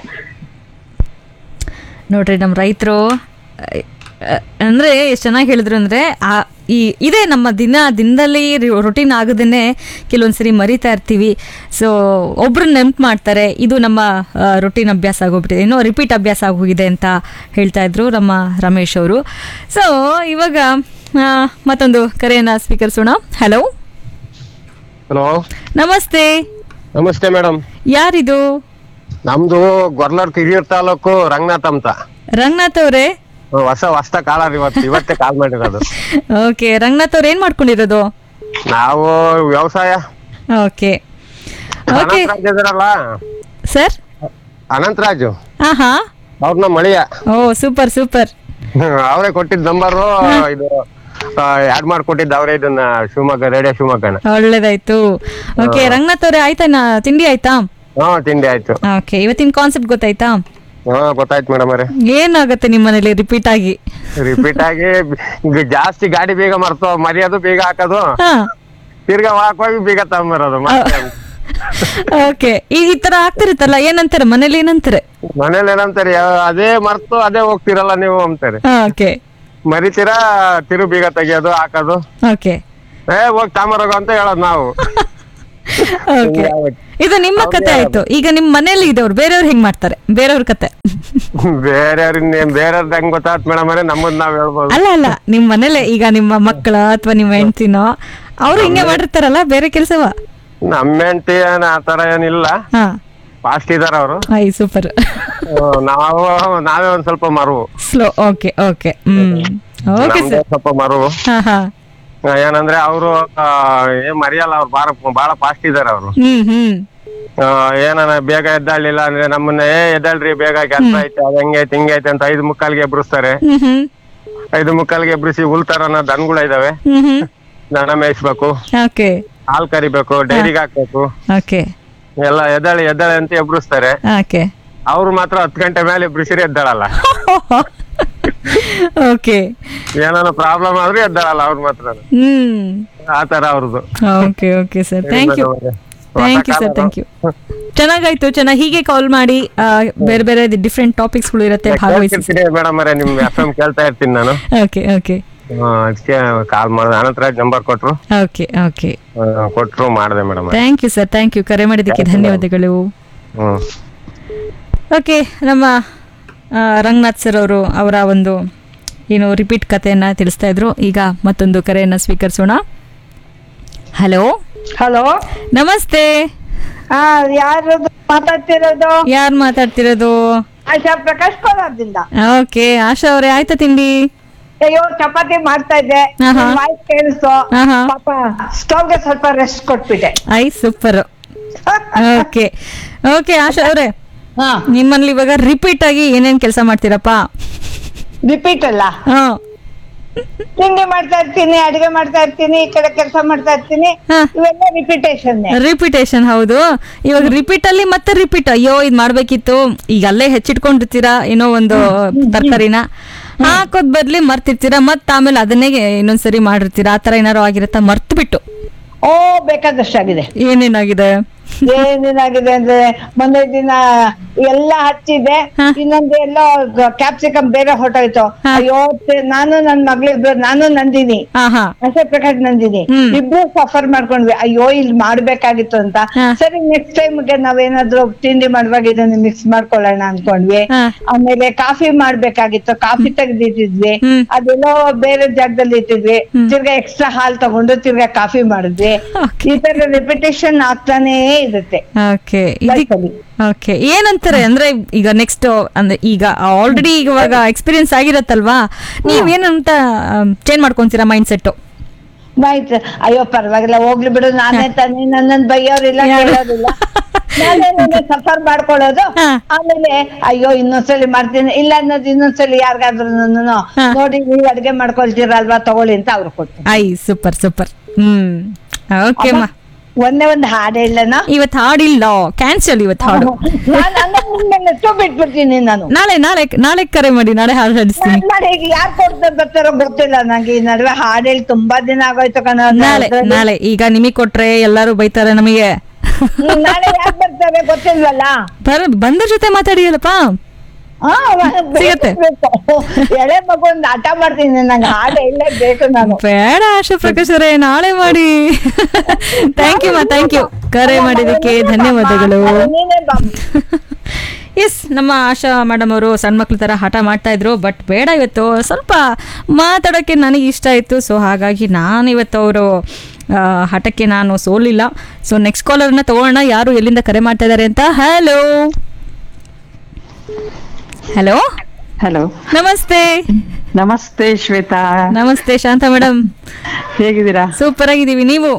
ನೋಡ್ರಿ ನಮ್ಮ ರೈತರು ಅಂದ್ರೆ ಎಷ್ಟು ಚೆನ್ನಾಗಿ ಹೇಳಿದ್ರು ಅಂದ್ರೆ ಆ ಈ ಇದೇ ನಮ್ಮ ದಿನ ದಿನದಲ್ಲಿ ರೊಟೀನ್ ಆಗದೇನೆ ಕೆಲವೊಂದ್ಸರಿ ಮರಿತಾ ಇರ್ತೀವಿ ಸೊ ಒಬ್ರು ನೆನ್ಪು ಮಾಡ್ತಾರೆ ಇದು ನಮ್ಮ ರೊಟೀನ್ ಅಭ್ಯಾಸ ಆಗೋಗ್ಬಿಟ್ಟಿದೆ ಇನ್ನೂ ರಿಪೀಟ್ ಅಭ್ಯಾಸ ಆಗೋಗಿದೆ ಅಂತ ಹೇಳ್ತಾ ಇದ್ರು ನಮ್ಮ ರಮೇಶ್ ಅವರು ಸೊ ಇವಾಗ ಆ, ಮತ್ತೊಂದು ಕರೆಯನ್ನ ಸ್ವೀಕರಿಸೋಣ ಹಲೋ ಹಲೋ ನಮಸ್ತೆ ನಮಸ್ತೆ ಮೇಡಮ್ ಯಾರಿದು ನಮ್ದು ಗೊರ್ಲರ್ ಹಿರಿಯೂರ್ ತಾಲೂಕು ರಂಗನಾಥ್ ಅಂತ ರಂಗನಾಥ್ ಅವರೇ ಹೊಸ ಹೊಸ ಕಾಲರ್ ಇವತ್ತು ಇವತ್ತೇ ಕಾಲ್ ಮಾಡಿರೋದು ಓಕೆ ರಂಗನಾಥ್ ಅವ್ರು ಏನ್ ಮಾಡ್ಕೊಂಡಿರೋದು ನಾವು ವ್ಯವಸಾಯ ಓಕೆ ಓಕೆ ಅನಂತರಾಜ್ ಇದಾರಲ್ಲ ಸರ್ ಅನಂತರಾಜು ಹಾ ಹಾ ಅವ್ರನ್ನ ಮಳಿಯ ಓ ಸೂಪರ್ ಸೂಪರ್ ಅವರೇ ಕೊಟ್ಟಿದ್ ನಂಬರು ಇದು ಆಡ್ ಮಾಡ್ಕೊಟ್ಟಿದ್ದು ಅವರೇ ಇದನ್ನ ಶಿವಮೊಗ್ಗ ರೇಡಿಯೋ ಶಿವಮೊಗ್ಗನ ಒಳ್ಳೇದಾಯ್ತು ಓಕೆ ಹಾ. ರಂಗನಾಥ್ ಅವ್ರೆ ಆಯ್ತಾ ನಾ ತಿಂಡಿ ಆಯ್ತಾ ಹಾ ತಿಂಡಿ ಆಯ್ತು ಓಕೆ ಇವತ್ತಿನ ಕಾನ್ಸೆಪ್ಟ್ ಗೊತ್ತಾಯ್ತಾ ಹಾ ಗೊತ್ತಾಯ್ತು ಮೇಡಮ್ ಅವರೇ ಏನಾಗುತ್ತೆ ನಿಮ್ಮ ಮನೇಲಿ ರಿಪೀಟ್ ಆಗಿ ರಿಪೀಟ್ ಆಗಿ ಈಗ ಜಾಸ್ತಿ ಗಾಡಿ ಬೇಗ ಮರ್ತು ಮರ್ಯಾದು ಬೇಗ ಹಾಕೋದು ಹಾ ತಿರ್ಗಾ ಹಾಕೋಗಿ ಬೇಗ ತಗೊಂಬರೋದು ಮತ್ತೆ ಓಕೆ ಈ ಈ ತರ ಆಗ್ತಿರುತ್ತಲ್ಲ ಏನಂತಾರೆ ಮನೇಲಿ ಏನಂತಾರೆ ಮನೇಲಿ ಏನಂತಾರೆ ಯಾವ- ಅದೇ ಮರ್ತು ಅದೇ ಹೋಗ್ತಿರಲ್ಲ ನೀವು ಅಂತಾರೆ ಓಕೆ ಮರಿತೀರಾ ತಿರು ಬೀಗ ತೆಗಿಯೋದು ಹಾಕೋದು ಓಕೆ ಏ ಹೋಗಿ ತಾಮರೋಗ ಅಂತ ಹೇಳೋದು ನಾವು ಓಕೆ ಇದು ನಿಮ್ಮ ಕತೆ ಆಯ್ತು ಈಗ ನಿಮ್ ಮನೇಲಿ ಇದ್ದವ್ರು ಬೇರೆಯವ್ರು ಹೆಂಗ್ ಮಾಡ್ತಾರೆ ಬೇರೆಯವ್ರ ಕತೆ ಬೇರೆಯವ್ರ ಬೇರೆಯವ್ರದ್ದು ಹೆಂಗ್ ಗೊತ್ತಾತ್ ಮೇಡಮ್ ಅವರೇ ನಮ್ಮದ್ ನಾವ್ ಹೇಳ್ಬೋದು ಅಲ್ಲ ಅಲ್ಲ ನಿಮ್ ಮನೇಲೆ ಈಗ ನಿಮ್ಮ ಮಕ್ಕಳ ಅಥವಾ ನಿಮ್ಮ ಹೆಂಡ್ತಿನೋ ಅವ್ರು ಹಿಂಗೆ ಮಾಡಿರ್ತಾರಲ್ಲ ಬೇರೆ ಕೆಲ್ಸವ ನಮ್ಮ ಹೆಂಡತಿ ಏನ್ ಆತರ ಏನಿಲ್ಲ ಹಾ ಫಾಸ್ಟ್ ಇದಾರ ಅವರು ಐ ಸೂಪರ್ ನಾವು ನಾವೇ ಒಂದ್ ಸ್ವಲ್ಪ ಮರುವು ಸ್ಲೋ ಓಕೆ ಓಕೆ ಹ್ಮ್ ಓಕೆ ನಮ್ದೇ ಸರ್ ಸ್ವಲ್ಪ ಮರುವು ಹಾ ಹಾ ಆ, ಏನಂದ್ರೆ ಅವರು ಏನ್ ಮರಿಯಲ್ಲ ಅವ್ರು ಬಾಳ ಬಹಳ ಫಾಸ್ಟ್ ಇದಾರೆ ಅವರು ಹ್ಮ್ ಹ್ಮ್ ಏನಾನ ಬೇಗ ಎದ್ದಾಳಿಲ್ಲ ಅಂದ್ರೆ ನಮ್ಮನ್ನ ಏ ಎದ್ದಾಳ್ರಿ ಬೇಗ ಕೆಲಸ ಐತೆ ಅದ್ ಹೆಂಗೈತೆ ಹಿಂಗೈತೆ ಅಂತ ಐದು ಮುಕ್ಕಾಲ್ಗೆ ಎಬ್ರಿಸ್ತಾರೆ ಹ್ಮ್ ಹ್ಮ್ ಐದು ಮುಕ್ಕಾಲ್ಗೆ ಎಬ್ರಿಸಿ ಹುಲ್ತರನ ದನಗಳು ಇದಾವೆ ಹ್ಮ್ ಹ್ಮ್ ದನ ಮೇಯಿಸ್ಬೇಕು ಓಕೆ ಹಾಲ್ ಕರಿಬೇಕು ಡೈರಿಗೆ ಹಾಕ್ಬೇಕು ಓಕೆ ಎಲ್ಲ ಎದ್ದಾಳಿ ಎದ್ದಾಳೆ ಅಂತ ಎಬ್ರಿಸ್ತಾರೆ ಓಕೆ ಅವ್ರು ಮಾತ್ರ ಹತ್ತು ಗಂಟೆ ಮೇಲೆ ಎಬ್ರಿಸಿರಿ ಎದ್ದಾಳಲ್ಲ ಓಕೆ ಏನಾನ ಪ್ರಾಬ್ಲಮ್ ಆದ್ರೆ ಎದ್ದಾಳಲ್ಲ ಅವ್ರು ಮಾತ್ರ ಹ್ಮ್ ಆತರ ಅವ್ರದ್ದು okay okay sir thank you thank you sir thank you ಚೆನ್ನಾಗಾಯ್ತು ಚೆನ್ನಾಗಿ ಹೀಗೆ ಕಾಲ್ ಮಾಡಿ ಆ, ಬೇರೆ ಬೇರೆ ಡಿಫ್ರೆಂಟ್ ಟಾಪಿಕ್ಸ್ಗಳು ಇರುತ್ತೆ ಭಾಗವಹಿಸಿ ಮೇಡಮ್ ಅವರೇ ನಿಮ್ ಎಫ್ ಎಂ ಕೇಳ್ತಾ ಇರ್ತೀನಿ ನಾನು ಓಕೆ ಓಕೆ ಹಾ, ಅದಕ್ಕೆ ಕಾಲ್ ಮಾಡಿದೆ ಅನಂತರ ನಂಬರ್ ಕೊಟ್ರು ಓಕೆ ಓಕೆ ಆ, ಕೊಟ್ರು ಮಾಡಿದೆ madam thank you sir thank you ಕರೆ ಮಾಡಿದ್ದಕ್ಕೆ ಧನ್ಯವಾದಗಳು ಹ್ಮ್ ಓಕೆ ನಮ್ಮ ಆ, ರಂಗನಾಥ್ ಸರ್ ಅವರು ಅವರ ಒಂದು ಏನು ರಿಪೀಟ್ ಕಥೆಯನ್ನ ತಿಳಿಸ್ತಾ ಇದ್ರು ಈಗ ಮತ್ತೊಂದು ಕರೆಯನ್ನ ಸ್ವೀಕರಿಸೋಣ ಹಲೋ ಹಲೋ ನಮಸ್ತೆ ಯಾರು ಮಾತಾಡ್ತಿರೋದು ಯಾರು ಮಾತಾಡ್ತಿರೋದು ಆಶಾ ಪ್ರಕಾಶ್ ಕೋಲಾರದಿಂದ ಓಕೆ ಆಶಾ ಅವರೇ ಆಯ್ತಾ ತಿಂಡಿ ಅಯ್ಯೋ ಚಪಾತಿ ಮಾಡ್ತಾ ಇದ್ದೆ ಆಹಾ. ವಾಯ್ಸ್ ಕೇಳಿಸ್ತು ಆಹಾ. ಪಾಪ ಸ್ಟವ್ಗೆ ಸ್ವಲ್ಪ ರೆಸ್ಟ್ ಕೊಟ್ಬಿಟ್ಟೆ ಐ ಸೂಪರ್ ಓಕೆ ಓಕೆ ಆಶಾ ಅವರೇ ನಿಮ್ಮಲ್ಲಿ ಇವಾಗ ರಿಪೀಟ್ ಆಗಿ ಏನೇನ್ ಕೆಲಸ ಮಾಡ್ತೀರಪ್ಪ ರಿಪೀಟ್ ಅಲ್ಲ ಹಾ ತಿಂಡಿ ಮಾಡ್ತಾ ಇರ್ತೀನಿ ಅಡಿಗೆ ಮಾಡ್ತಾ ಇರ್ತೀನಿ ಈ ಕಡೆ ಕೆಲಸ ಮಾಡ್ತಾ ಇರ್ತೀನಿ ಇವೆಲ್ಲ ರಿಪಿಟೇಷನ್ ರಿಪೀಟೇಷನ್ ಹೌದು ಇವಾಗ ರಿಪೀಟ್ ಅಲ್ಲಿ ಮತ್ತೆ ರಿಪೀಟ್ ಅಯ್ಯೋ ಇದ್ ಮಾಡ್ಬೇಕಿತ್ತು ಈಗ ಅಲ್ಲೇ ಹೆಚ್ಚಿಟ್ಕೊಂಡಿರ್ತೀರಾ ಏನೋ ಒಂದು ತರಕಾರಿನ ಹಾಕೋದ್ ಬದ್ಲಿ ಮರ್ತಿರ್ತೀರಾ ಮತ್ತ ಆಮೇಲೆ ಅದನ್ನೇ ಇನ್ನೊಂದ್ಸರಿ ಮಾಡಿರ್ತೀರಾ ಆತರ ಏನಾರು ಆಗಿರತ್ತಾ ಮರ್ತು ಬಿಟ್ಟು ಓ ಬೇಕಾದಷ್ಟಾಗಿದೆ ಏನೇನಾಗಿದೆ ಏನೇನಾಗಿದೆ ಅಂದ್ರೆ ಮೊನ್ನೆ ದಿನ ಎಲ್ಲ ಹಚ್ಚಿದೆ ಇನ್ನೊಂದು ಎಲ್ಲೋ ಕ್ಯಾಪ್ಸಿಕಮ್ ಬೇರೆ ಹೊಟ್ಟೋಯ್ತು ಅಯ್ಯೋ ತೆ- ನಾನು ನನ್ ಮಗಳಿಬ್ರು ನಾನು ನಂದಿನಿ ಅಶೋಕ್ ಪ್ರಕಾಶ್ ನಂದಿನಿ ಇಬ್ರು ಸಫರ್ ಮಾಡ್ಕೊಂಡ್ವಿ ಅಯ್ಯೋ ಇಲ್ಲಿ ಮಾಡ್ಬೇಕಾಗಿತ್ತು ಅಂತ ಸರಿ ನೆಕ್ಸ್ಟ್ ಟೈಮ್ಗೆ ನಾವೇನಾದ್ರೂ ತಿಂಡಿ ಮಾಡುವಾಗ ಇದನ್ನ ಮಿಕ್ಸ್ ಮಾಡ್ಕೊಳ್ಳೋಣ ಅನ್ಕೊಂಡ್ವಿ ಆಮೇಲೆ ಕಾಫಿ ಮಾಡ್ಬೇಕಾಗಿತ್ತು ಕಾಫಿ ತೆಗ್ದಿಟ್ಟಿದ್ವಿ ಅದೆಲ್ಲೋ ಬೇರೆ ಜಾಗದಲ್ಲಿ ಇಟ್ಟಿದ್ವಿ ತಿರ್ಗಾ ಎಕ್ಸ್ಟ್ರಾ ಹಾಲ್ ತಗೊಂಡು ತಿರ್ಗಾ ಕಾಫಿ ಮಾಡಿದ್ವಿ ಈ ತರ ರಿಪಿಟೇಷನ್ ಆಗ್ತಾನೇ ಇರುತ್ತೆ ಓಕೆ ಓಕೆ ಏನಂತಾರೆ ಅಂದ್ರೆ ಈಗ ನೆಕ್ಸ್ಟ್ ಅಂದ್ರೆ ಈಗ ಆಲ್ರೆಡಿ ಇವಾಗ ಎಕ್ಸ್ಪೀರಿಯನ್ಸ್ ಆಗಿರತ್ತಲ್ವಾ ನೀವೇನಂತ ಚೇಂಜ್ ಮಾಡ್ಕೊಂತೀರಾ ಮೈಂಡ್ ಸೆಟ್ ಆಯ್ತು ಅಯ್ಯೋ ಪರವಾಗಿಲ್ಲ ಹೋಗ್ಲಿ ಬಿಡು ನಾನೇ ತಾನೇ ನನ್ನನ್ ಬೈಯೋರಿಲ್ಲ ಕೇಳೋರಿಲ್ಲ ನಾನೇ ನನ್ನ ಸಫರ್ ಮಾಡ್ಕೊಳ್ಳೋದು ಆಮೇಲೆ ಅಯ್ಯೋ ಇನ್ನೊಂದ್ಸಲಿ ಮಾಡ್ತೀನಿ ಇಲ್ಲ ಅನ್ನೋದು ಇನ್ನೊಂದ್ಸಲಿ ಯಾರಿಗಾದ್ರೂ ನೋಡಿ ನೀವ್ ಅಡ್ಗೆ ಮಾಡ್ಕೊಳ್ತೀರಲ್ವಾ ತಗೊಳ್ಳಿ ಅಂತ ಅವ್ರು ಕೊಡ್ತೀನಿ ಐ ಸೂಪರ್ ಸೂಪರ್ ಹ್ಮ್ ಓಕೆ ಅಮ್ಮ ಒಂದೇ ಒಂದು ಹಾಡು ಹೇಳನ ಇವತ್ತು ಹಾಡಿಲ್ಲ ಕ್ಯಾನ್ಸಲ್ ಇವತ್ತು ಹಾಡು ಬಿಟ್ಬಿಡ್ತೀನಿ ನಾನು ನಾಳೆ ನಾಳೆ ನಾಳೆ ಕರೆ ಮಾಡಿ ನಾಳೆ ಹಾಡು ಹಾಡಿಸ್ತೀನಿ ನಾಳೆ ಈಗ ಯಾರು ಕೊಡ್ತಾರೆ ಬರ್ತಾರೋ ಗೊತ್ತಿಲ್ಲ ನಂಗೆ ಈ ನಡುವೆ ಹಾಡು ಹೇಳಿ ತುಂಬಾ ದಿನ ಆಗೋಯ್ತು ಕಣ ನಾಳೆ ನಾಳೆ ಈಗ ನಿಮಗೆ ಕೊಟ್ರೆ ಎಲ್ಲರೂ ಬೈತಾರೆ ನಮಗೆ ಹ್ಮ್, ನಾಳೆ ಯಾರು ಬರ್ತಾರೆ ಗೊತ್ತಿಲ್ವಲ್ಲ ಬರ ಬಂದ್ರ ಜೊತೆ ಮಾತಾಡಿಯಲ್ಲಪ್ಪ ಹಾ, ಸಿಗತ್ತೆ. ಬೇಕು. ಎಳೆ ಮಗು ಒಂದು ಆಟ ಮಾಡ್ತೀನಿ ನಂಗೆ ಹಾಡು ಹೇಳಲೇಬೇಕು ನಾನು ಬೇಡ ಆಶಾ ಪ್ರಕಾಶ್ ಅವರೇ ನಾಳೆ ಮಾಡಿ ಥ್ಯಾಂಕ್ ಯು ಮಾ ಥ್ಯಾಂಕ್ ಯು ಕರೆ ಮಾಡಿದಕ್ಕೆ ಧನ್ಯವಾದಗಳು ನೀನೇ ಬಾ. ಎಸ್ ನಮ್ಮ ಆಶಾ ಮೇಡಮ್ ಅವರು ಸಣ್ಣ ಮಕ್ಳ ಥರ ಹಠ ಮಾಡ್ತಾ ಇದ್ರು ಬಟ್ ಬೇಡ ಇವತ್ತು ಸ್ವಲ್ಪ ಮಾತಾಡೋಕ್ಕೆ ನನಗೆ ಇಷ್ಟ ಆಯಿತು ಸೊ ಹಾಗಾಗಿ ನಾನು ಇವತ್ತು ಅವರು ಹಠಕ್ಕೆ ನಾನು ಸೋಲಿಲ್ಲ ಸೊ ನೆಕ್ಸ್ಟ್ ಕಾಲರ್ನ ತಗೊಳ್ಳೋಣ ಯಾರು ಎಲ್ಲಿಂದ ಕರೆ ಮಾಡ್ತಾ ಇದ್ದಾರೆ ಅಂತ ಹಲೋ ಹಲೋ ಹಲೋ ನಮಸ್ತೆ ನಮಸ್ತೆ ಶ್ವೇತಾ ನಮಸ್ತೆ ಶಾಂತ ಮೇಡಮ್ ಹೇಗಿದ್ದೀರಾ ಸೂಪರ್ ಆಗಿದ್ದೀವಿ ನೀವು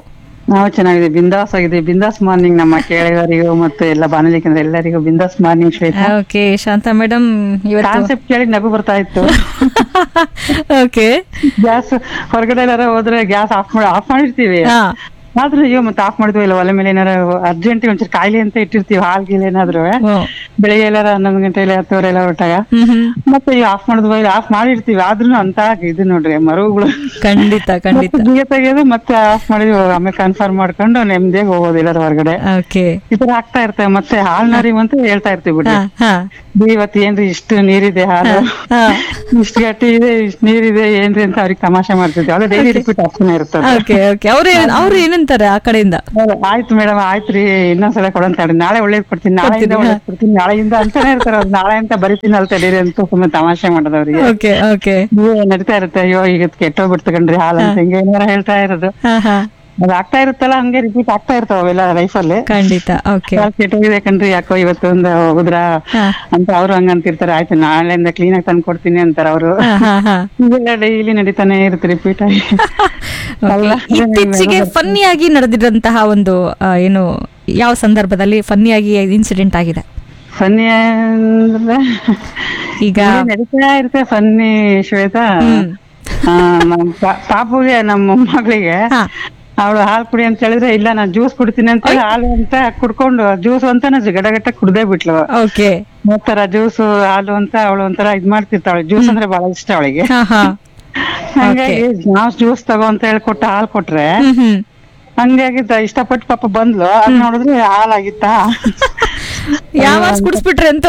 ನಾವು ಚೆನ್ನಾಗಿದೆ ಬಿಂದಾಸ್ ಆಗಿದೆ ಬಿಂದಾಸ್ ಮಾರ್ನಿಂಗ್ ನಮ್ಮ ಕೇಳಿಗರಿಗೂ ಮತ್ತು ಎಲ್ಲ ಬಾನುಲಿ ಕೇಂದ್ರ ಎಲ್ಲರಿಗೂ ಬಿಂದಾಸ್ morning Shweta okay Shanta madam ಇವತ್ತು ಕಾನ್ಸೆಪ್ಟ್ ಕೇಳಿ ನಗು ಬರ್ತಾ ಇತ್ತು ಓಕೆ ಗ್ಯಾಸ್ ಹೊರಗಡೆ ಏನಾರ ಹೋದ್ರೆ ಗ್ಯಾಸ್ ಆಫ್ ಮಾಡಿ ಆಫ್ ಮಾಡಿರ್ತೀವಿ ಹಾ. ಆದ್ರೆ ಅಯ್ಯೋ ಮತ್ತೆ ಆಫ್ ಮಾಡಿದ್ವಿ ಇಲ್ಲ ಒಲೆ ಮೇಲೆ ಏನಾರ ಅರ್ಜೆಂಟ್ ಒಂಚೂರು ಕಾಯಿಲೆ ಅಂತ ಇಟ್ಟಿರ್ತೀವಿ ಹಾಲ್ ಗೀಲ್ ಏನಾದ್ರು ಬೆಳಿಗ್ಗೆ ಎಲ್ಲಾರ ಹನ್ನೊಂದು ಗಂಟೆ ಇಲ್ಲ ಹತ್ತುವರೆ ಎಲ್ಲ ಹೊರಟಾಗ ಮತ್ತೆ ಅಯ್ಯೋ ಆಫ್ ಮಾಡಿದ್ವಿ ಇಲ್ಲ ಆಫ್ ಮಾಡಿರ್ತೀವಿ ಆದ್ರೂ ಅಂತ ಇದು ನೋಡ್ರಿ ಮರುಗಳು ಖಂಡಿತ ಖಂಡಿತ ಹಿಂಗೆ ತೆಗೆಯೋದು ಮತ್ತೆ ಆಫ್ ಮಾಡಿದ್ವಿ ಆಮೇಲೆ ಕನ್ಫರ್ಮ್ ಮಾಡ್ಕೊಂಡು ನೆಮ್ಮದಿಯಾಗಿ ಹೋಗೋದು ಎಲ್ಲಾರ ಹೊರಗಡೆ ಓಕೆ ಈ ತರ ಆಗ್ತಾ ಇರ್ತವೆ ಮತ್ತೆ ಹಾಲ್ ನರಿವು ಅಂತ ಹೇಳ್ತಾ ಇರ್ತೀವಿ ಬಿಡ್ರಿ ಬಿ ಇವತ್ತು ಏನ್ರಿ ಇಷ್ಟು ನೀರಿದೆ ಹಾಲು ಇಷ್ಟು ಗಟ್ಟಿ ಇದೆ ಇಷ್ಟು ನೀರಿದೆ ಏನ್ರಿ ಅಂತ ಅವ್ರಿಗೆ ತಮಾಷೆ ಮಾಡ್ತಿದ್ವಿ ಅದು ಡೈಲಿ ರಿಪೀಟ್ ಆಗ್ತಾನೆ ಇರ್ತದೆ ಓಕೆ ಓಕೆ ಅವ್ರು ಅವ್ರು ಏನಂತಾರೆ ಆ ಕಡೆಯಿಂದ ಆಯ್ತು ಮೇಡಮ್ ಆಯ್ತ್ರಿ ಇನ್ನೊಂದ್ಸಲ ಕೊಡಂತ ನಾಳೆ ಒಳ್ಳೇದ್ ಕೊಡ್ತೀನಿ ನಾಳೆಯಿಂದ ಕೊಡ್ತೀನಿ, ಒಳ್ಳೇದ್ ಕೊಡ್ತೀನಿ ನಾಳೆಯಿಂದ ಅಂತಾನೆ ಇರ್ತಾರ ಅವ್ರು ನಾಳೆ ಅಂತ ಬರಿತೀನಿ ಅಲ್ ತಡೀರಿ ಅಂತ ಸುಮ್ಮನೆ ತಮಾಷೆ ಮಾಡೋದು ಅವ್ರಿಗೆ ಓಕೆ ಓಕೆ ನಡೀತಾ ಇರುತ್ತೆ ಅಯ್ಯೋ ಈಗ ಕೆಟ್ಟೋಗ್ಬಿಡ್ತು ಕಣ್ರಿ ಹಾಲು ಅಂತ ಹಿಂಗೆ ಏನಾರ ಹೇಳ್ತಾ ಇರೋದು ಅದ್ ಆಗ್ತಾ ಇರುತ್ತಲ್ಲ ಹಂಗೆ ರಿಪೀಟ್ ಆಗ್ತಾ ಇರ್ತಾವ ಅವೆಲ್ಲ ಲೈಫಲ್ಲಿ ಖಂಡಿತ ಓಕೆ ಕೆಟ್ಟೋಗಿದೆ ಕಣ್ರಿ ಯಾಕೋ ಇವತ್ತು ಒಂದು ಹೋಗುದ್ರ ಅಂತ ಅವ್ರು ಹಂಗ ಅಂತಿರ್ತಾರೆ ಆಯ್ತು ನಾಳೆಯಿಂದ ಕ್ಲೀನ್ ಆಗಿ ತಂದು ಕೊಡ್ತೀನಿ ಅಂತಾರ ಅವರು ಇವೆಲ್ಲ ಡೈಲಿ ನಡೀತಾನೆ ಇರುತ್ತೆ ರಿಪೀಟ್ ಆಗಿ ಇತ್ತೀಚೆಗೆ ಫನ್ನಿಯಾಗಿ ನಡೆದಿರಂತಹ ಒಂದು ಆ, ಏನು ಯಾವ ಸಂದರ್ಭದಲ್ಲಿ ಫನ್ನಿಯಾಗಿ ಇನ್ಸಿಡೆಂಟ್ ಆಗಿದೆ ಫನ್ನಿ ಅಂದ್ರೆ ಈಗ ನಡೀತಾ ಇರುತ್ತೆ ಫನ್ನಿ ಶ್ವೇತಾ ಆ, ನಮ್ ಪಾ- ಪಾಪುಗೆ ನಮ್ಮ ಮಗಳಿಗೆ ಅವಳು ಹಾಲು ಕುಡಿ ಅಂತ ಹೇಳಿದ್ರೆ ಇಲ್ಲ ನಾನ್ ಜ್ಯೂಸ್ ಕುಡಿತೀನಿ ಅಂತ ಹೇಳಿ ಹಾಲು ಅಂತ ಕುಡ್ಕೊಂಡು ಜ್ಯೂಸ್ ಅಂತಾನೆ ಗಡಗಟ್ಟ ಕುಡ್ದೇ ಬಿಟ್ಲು ಓಕೆ ಒಂಥರ ಜ್ಯೂಸ್ ಹಾಲು ಅಂತ ಅವಳು ಒಂಥರ ಇದ್ ಮಾಡ್ತಿರ್ತಾಳೆ ಜ್ಯೂಸ್ ಅಂದ್ರೆ ಬಹಳ ಇಷ್ಟ ಅವಳಿಗೆ ಹಂಗಾಗಿ ನಾವ್ ಜ್ಯೂಸ್ ತಗೋ ಅಂತ ಹೇಳಿ ಕೊಟ್ಟ ಹಾಲು ಕೊಟ್ರೆ ಹಂಗಾಗಿ ದ- ಇಷ್ಟಪಟ್ಟು ಪಾಪ ಬಂದ್ಲು ಅದ್ ನೋಡಿದ್ರೆ ಹಾಲಾಗಿತ್ತಾ ಯಾವ ಕುಡಿಸ್ಬಿಟ್ರೆ ಅಂತೂ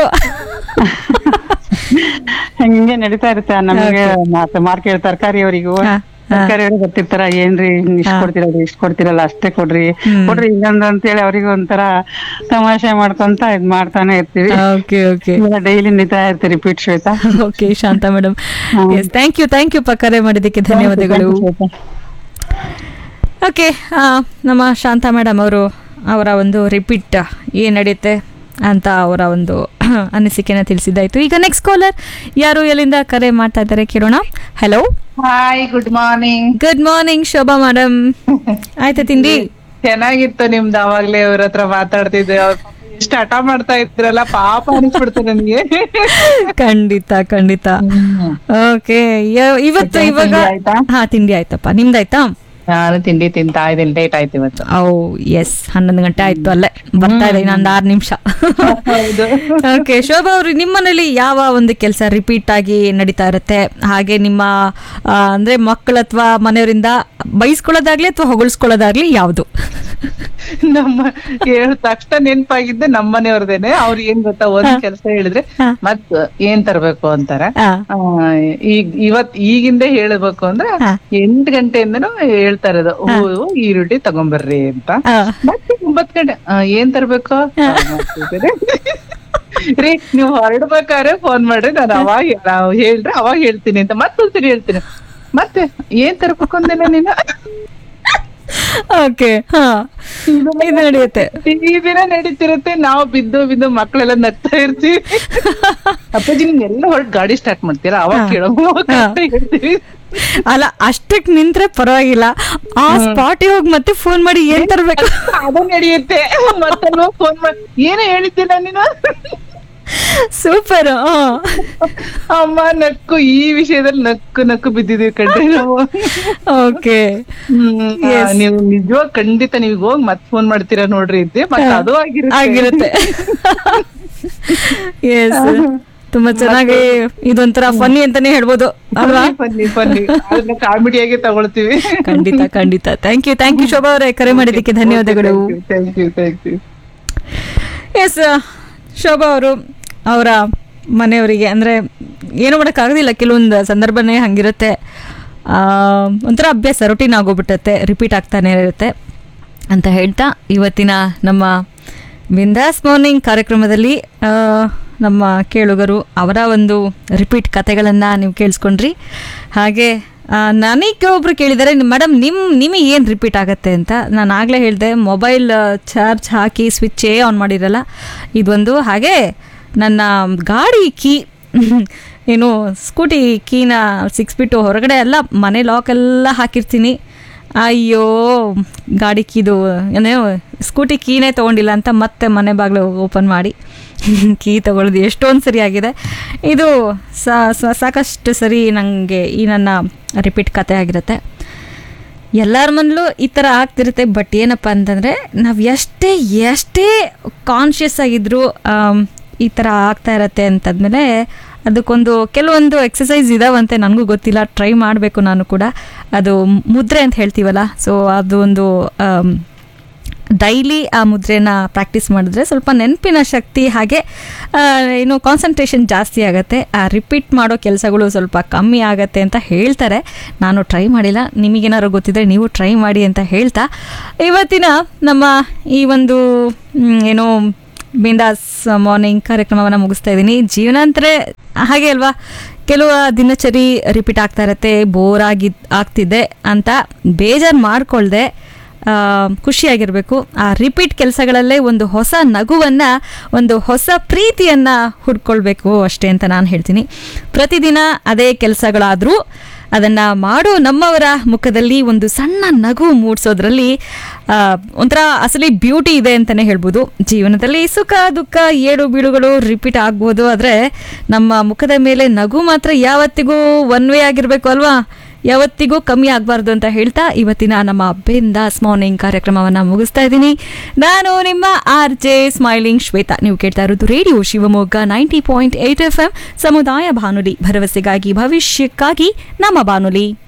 ಹಿಂಗೆ ನಡೀತಾ ಇರುತ್ತೆ ನಮಗೆ ಮತ್ತೆ ಮಾರ್ಕೆಟ್ ತರಕಾರಿ ಅವರಿಗೂ ತರಕಾರಿ ಅವ್ರಿಗೆ ಗೊತ್ತಿರ್ತಾರ ಏನ್ರಿ ಇಷ್ಟ ಕೊಡ್ತಿರಲ್ಲ ಇಷ್ಟ ಕೊಡ್ತಿರಲ್ಲ ಅಷ್ಟೇ ಕೊಡ್ರಿ ಕೊಡ್ರಿ ಇನ್ನೊಂದು ಅಂತೇಳಿ ಅವ್ರಿಗೆ ಒಂಥರ ತಮಾಷೆ ಮಾಡ್ಕೊಂತ ಇದ್ ಮಾಡ್ತಾನೆ ಇರ್ತೀವಿ ಓಕೆ ಓಕೆ ಡೈಲಿ ನಡೀತಾ ಇರ್ತೀವಿ repeat Shweta okay Shanta madam yes thank you thank you ಕರೆ ಮಾಡಿದ್ದಕ್ಕೆ ಧನ್ಯವಾದಗಳು ಓಕೆ ನಮ್ಮ ಶಾಂತ ಮೇಡಮ್ ಅವರು ಅವರ ಒಂದು ರಿಪೀಟ್ ಏನು ನಡೆಯುತ್ತೆ ಅಂತ ಅವರ ಒಂದು ಅನಿಸಿಕೆನ ತಿಳಿಸಿದ್ದಾಯ್ತು ಈಗ ನೆಕ್ಸ್ಟ್ ಕಾಲರ್ ಯಾರು ಎಲ್ಲಿಂದ ಕರೆ ಮಾಡ್ತಾ ಇದ್ದಾರೆ ಕೇಳೋಣ hello hi good morning good morning Shobha madam ಆಯ್ತಾ ತಿಂಡಿ ಚೆನ್ನಾಗಿತ್ತು ನಿಮ್ದು ಅವಾಗ್ಲೇ ಅವ್ರ ಹತ್ರ ಮಾತಾಡ್ತಿದ್ದೆ ಅವ್ರ್ ಎಷ್ಟು ಹಠ ಮಾಡ್ತಾ ಇದ್ರಲ್ಲ ಪಾಪ ಅನಿಸ್ಬಿಡ್ತು ನನ್ಗೆ ಖಂಡಿತ ಖಂಡಿತ ಓಕೆ ಇವತ್ತು ಇವಾಗ ಹಾ ತಿಂಡಿ ಆಯ್ತಪ್ಪ ನಿಮ್ದಾಯ್ತಾ ನಾನು ತಿಂಡಿ ತಿಂತಾ ಇದ್ದೀನಿ ಲೇಟ್ ಆಯ್ತು ಇವತ್ತು ಓ ಎಸ್ ಹನ್ನೊಂದು ಗಂಟೆ ಆಯ್ತು ಅಲ್ಲೇ ಬರ್ತಾ ಇದೆ ಇನ್ನೊಂದು ಆರು ನಿಮಿಷ ಓಕೆ ಶೋಭಾ ಅವರು ನಿಮ್ಮ ಮನೇಲಿ ಯಾವ ಒಂದು ಕೆಲಸ ರಿಪೀಟ್ ಆಗಿ ನಡೀತಾ ಇರುತ್ತೆ ಹಾಗೆ ನಿಮ್ಮ ಆ, ಅಂದ್ರೆ ಮಕ್ಕಳು ಅಥವಾ ಮನೆಯವರಿಂದ ಬೈಸ್ಕೊಳ್ಳೋದಾಗ್ಲಿ ಅಥವಾ ಹೊಗಳ್ಸ್ಕೊಳ್ಳೋದಾಗ್ಲಿ ಯಾವುದು ನಮ್ಮ ಹೇಳಿದ ತಕ್ಷಣ ನೆನ್ಪಾಗಿದ್ದೆ ನಮ್ಮ ಮನೆಯವ್ರದೇನೆ ಅವ್ರು ಏನ್ ಗೊತ್ತಾ ಒಂದ್ ಕೆಲಸ ಹೇಳಿದ್ರೆ ಮತ್ ಏನ್ ತರ್ಬೇಕು ಅಂತಾರ ಆ, ಈಗ ಇವತ್ ಈಗಿಂದೇ ಹೇಳ್ಬೇಕು ಅಂದ್ರೆ ಎಂಟ್ ಗಂಟೆಯಿಂದನೂ ಹೇಳ್ತಾ ಇರೋದು ಹೂವು ಈರುಳ್ಳಿ ತಗೊಂಬರ್ರಿ ಅಂತ ಮತ್ತೆ ಒಂಬತ್ ಗಂಟೆ ಆ, ಏನ್ ತರ್ಬೇಕು ಆ, ಮಾಡ್ತಿದ್ದಾರೆ. ರೀ ನೀವು ಹೊರಡ್ಬೇಕಾದ್ರೆ ಫೋನ್ ಮಾಡ್ರಿ ನಾನು ಅವಾಗ ನಾವು ಹೇಳ್ರಿ ಅವಾಗ ಹೇಳ್ತೀನಿ ಅಂತ ಮತ್ತೊಂದ್ಸರಿ ಹೇಳ್ತೀನಿ ಮತ್ತೆ ಏನ್ ತರ್ಬೇಕು ಅಂದೇನ ನೀನು ಓಕೆ ಹಾ ಇದು ನಡೆಯುತ್ತೆ ಈ ದಿನ ನಡೀತಿರುತ್ತೆ ನಾವು ಬಿದ್ದು ಬಿದ್ದು ಮಕ್ಕಳೆಲ್ಲ ನಗ್ತಾ ಇರ್ತೀವಿ ಅಪ್ಪಾಜಿ ನಿಮ್ ಎಲ್ಲ ಹೊರಟ್ ಗಾಡಿ ಸ್ಟಾರ್ಟ್ ಮಾಡ್ತೀರಾ ಅವಾಗ ಕೇಳೋ ಹೇಳ್ತೀವಿ ಅಲ್ಲ ಅಷ್ಟಕ್ ನಿಂತ್ರೆ ಪರವಾಗಿಲ್ಲ ಆ ಸ್ಪಾಟಿಗೆ ಹೋಗಿ ಮತ್ತೆ ಫೋನ್ ಮಾಡಿ ಏನ್ ತರ್ಬೇಕು ಅದು ನಡೆಯುತ್ತೆ ಮತ್ತಲ್ವ ಫೋನ್ ಮಾಡಿ ಏನೋ ಹೇಳಿದ್ದೀನ ನೀನು ಸೂಪರ್ ಅಮ್ಮ ನಕ್ಕು ಈ ವಿಷಯದಲ್ಲಿ ನಕ್ಕು ನಕ್ಕು ಬಿದ್ದಿದೀವಿ ಕಣ್ರಿ ನಾವು ಓಕೆ ಹ್ಮ್, ಆ, ನೀವು ನಿಜವಾಗ ಖಂಡಿತ ನೀವ್ ಹೋಗಿ ಮತ್ ಫೋನ್ ಮಾಡ್ತೀರಾ ನೋಡ್ರಿ ಇದ್ದೆ ಮತ್ತೆ ಅದು ಆಗಿರುತ್ತೆ ಆಗಿರುತ್ತೆ ಎಸ್ ತುಂಬಾ ಚೆನ್ನಾಗಿ ಇದೊಂಥರ ಫನ್ನಿ ಅಂತಾನೆ ಹೇಳ್ಬೋದು ಅಲ್ವಾ ಬನ್ನಿ ಬನ್ನಿ ಅದನ್ನ ಕಾಮಿಡಿಯಾಗಿ ತಗೊಳ್ತೀವಿ ಖಂಡಿತ ಖಂಡಿತ thank you thank you Shobha ಅವರೇ ಕರೆ ಮಾಡಿದ್ದಕ್ಕೆ ಧನ್ಯವಾದಗಳು thank you thank you yes Shobha ಅವರು ಅವರ ಮನೆಯವರಿಗೆ ಅಂದರೆ ಏನು ಮಾಡೋಕ್ಕಾಗೋದಿಲ್ಲ ಕೆಲವೊಂದು ಸಂದರ್ಭನೇ ಹಂಗಿರುತ್ತೆ ಆ, ಒಂಥರ ಅಭ್ಯಾಸ ರೊಟೀನ್ ಆಗೋಗ್ಬಿಟ್ಟತ್ತೆ ರಿಪೀಟ್ ಆಗ್ತಾನೆ ಇರುತ್ತೆ ಅಂತ ಹೇಳ್ತಾ ಇವತ್ತಿನ ನಮ್ಮ ಬಿಂದಾಸ್ ಮಾರ್ನಿಂಗ್ ಕಾರ್ಯಕ್ರಮದಲ್ಲಿ ಆ, ನಮ್ಮ ಕೇಳುಗರು ಅವರ ಒಂದು ರಿಪೀಟ್ ಕತೆಗಳನ್ನು ನೀವು ಕೇಳಿಸ್ಕೊಂಡ್ರಿ ಹಾಗೆ ಆ, ನನಗೆ ಒಬ್ರು ಕೇಳಿದ್ದಾರೆ ಮೇಡಮ್ ನಿಮ್ಮ ನಿಮಗೆ ಏನು ರಿಪೀಟ್ ಆಗುತ್ತೆ ಅಂತ ನಾನು ಆಗಲೇ ಹೇಳಿದೆ ಮೊಬೈಲ್ ಚಾರ್ಜ್ ಹಾಕಿ ಸ್ವಿಚ್ಚೇ ಆನ್ ಮಾಡಿರಲ್ಲ ಇದೊಂದು ಹಾಗೆ ನನ್ನ ಗಾಡಿ ಕೀ ಏನು ಸ್ಕೂಟಿ ಕೀನ ಸಿಕ್ಸ್ಬಿಟ್ಟು ಹೊರಗಡೆ ಎಲ್ಲ ಮನೆ ಲಾಕ್ ಎಲ್ಲ ಹಾಕಿರ್ತೀನಿ ಅಯ್ಯೋ ಗಾಡಿ ಕೀದು ಏನೇನು ಸ್ಕೂಟಿ ಕೀನೇ ತೊಗೊಂಡಿಲ್ಲ ಅಂತ ಮತ್ತೆ ಮನೆ ಬಾಗಿಲು ಓಪನ್ ಮಾಡಿ ಕೀ ತಗೊಳ್ಳೋದು ಎಷ್ಟೊಂದು ಸರಿ ಆಗಿದೆ ಇದು ಸಾ- ಸಾ- ಸಾಕಷ್ಟು ಸರಿ ನನಗೆ ಈ ನನ್ನ ರಿಪೀಟ್ ಕತೆ ಆಗಿರುತ್ತೆ ಎಲ್ಲರ ಮನಲ್ಲೂ ಈ ಥರ ಆಗ್ತಿರುತ್ತೆ ಬಟ್ ಏನಪ್ಪ ಅಂತಂದರೆ ನಾವು ಎಷ್ಟೇ ಎಷ್ಟೇ ಕಾನ್ಷಿಯಸ್ ಆಗಿದ್ರು ಆಮ್, ಈ ಥರ ಆಗ್ತಾ ಇರತ್ತೆ ಅಂತಂದಮೇಲೆ ಅದಕ್ಕೊಂದು ಕೆಲವೊಂದು ಎಕ್ಸಸೈಸ್ ಇದಾವಂತೆ ನನಗೂ ಗೊತ್ತಿಲ್ಲ ಟ್ರೈ ಮಾಡಬೇಕು ನಾನು ಕೂಡ ಅದು ಮುದ್ರೆ ಅಂತ ಹೇಳ್ತೀವಲ್ಲ ಸೊ ಅದು ಒಂದು ಆಮ್, ಡೈಲಿ ಆ ಮುದ್ರೆನ ಪ್ರಾಕ್ಟೀಸ್ ಮಾಡಿದ್ರೆ ಸ್ವಲ್ಪ ನೆನಪಿನ ಶಕ್ತಿ ಹಾಗೆ ಆ, ಏನು ಕಾನ್ಸಂಟ್ರೇಷನ್ ಜಾಸ್ತಿ ಆಗುತ್ತೆ ಆ ರಿಪೀಟ್ ಮಾಡೋ ಕೆಲಸಗಳು ಸ್ವಲ್ಪ ಕಮ್ಮಿ ಆಗುತ್ತೆ ಅಂತ ಹೇಳ್ತಾರೆ ನಾನು ಟ್ರೈ ಮಾಡಿಲ್ಲ ನಿಮಗೇನಾದ್ರು ಗೊತ್ತಿದ್ರೆ ನೀವು ಟ್ರೈ ಮಾಡಿ ಅಂತ ಹೇಳ್ತಾ ಇವತ್ತಿನ ನಮ್ಮ ಈ ಒಂದು ಮ್, ಏನು ಬಿಂದಾಸ್ ಮಾರ್ನಿಂಗ್ ಕಾರ್ಯಕ್ರಮವನ್ನು ಮುಗಿಸ್ತಾ ಇದ್ದೀನಿ ಜೀವನ ಅಂದರೆ ಹಾಗೆ ಅಲ್ವಾ ಕೆಲವು ದಿನಚರಿ ರಿಪೀಟ್ ಆಗ್ತಾ ಇರತ್ತೆ ಬೋರ್ ಆಗಿ ಆಗ್ತಿದೆ ಅಂತ ಬೇಜಾರು ಮಾಡ್ಕೊಳ್ದೆ ಆ, ಖುಷಿಯಾಗಿರಬೇಕು ಆ ರಿಪೀಟ್ ಕೆಲಸಗಳಲ್ಲೇ ಒಂದು ಹೊಸ ನಗುವನ್ನು ಒಂದು ಹೊಸ ಪ್ರೀತಿಯನ್ನು ಹುಡ್ಕೊಳ್ಬೇಕು ಅಷ್ಟೇ ಅಂತ ನಾನು ಹೇಳ್ತೀನಿ ಪ್ರತಿದಿನ ಅದೇ ಕೆಲಸಗಳಾದರೂ ಅದನ್ನು ಮಾಡೋ ನಮ್ಮವರ ಮುಖದಲ್ಲಿ ಒಂದು ಸಣ್ಣ ನಗು ಮೂಡಿಸೋದ್ರಲ್ಲಿ ಆ, ಒಂಥರ ಅಸಲಿ ಬ್ಯೂಟಿ ಇದೆ ಅಂತಲೇ ಹೇಳ್ಬೋದು ಜೀವನದಲ್ಲಿ ಸುಖ ದುಃಖ ಏಳು ಬೀಳುಗಳು ರಿಪೀಟ್ ಆಗ್ಬೋದು ಆದರೆ ನಮ್ಮ ಮುಖದ ಮೇಲೆ ನಗು ಮಾತ್ರ ಯಾವತ್ತಿಗೂ ಒನ್ ವೇ ಆಗಿರಬೇಕು ಅಲ್ವಾ ಯಾವತ್ತಿಗೂ ಕಮ್ಮಿ ಆಗಬಾರ್ದು ಅಂತ ಹೇಳ್ತಾ ಇವತ್ತಿನ ನಮ್ಮ ಬಿಂದಾಸ್ ಮಾರ್ನಿಂಗ್ ಕಾರ್ಯಕ್ರಮವನ್ನು ಮುಗಿಸ್ತಾ ಇದ್ದೀನಿ ನಾನು ನಿಮ್ಮ ಆರ್ ಜೆ ಸ್ಮೈಲಿಂಗ್ ಶ್ವೇತಾ ನೀವು ಕೇಳ್ತಾ ಇರೋದು radio Shivamogga ninety point eight F M ಸಮುದಾಯ ಬಾನುಲಿ ಭರವಸೆಗಾಗಿ ಭವಿಷ್ಯಕ್ಕಾಗಿ ನಮ್ಮ ಬಾನುಲಿ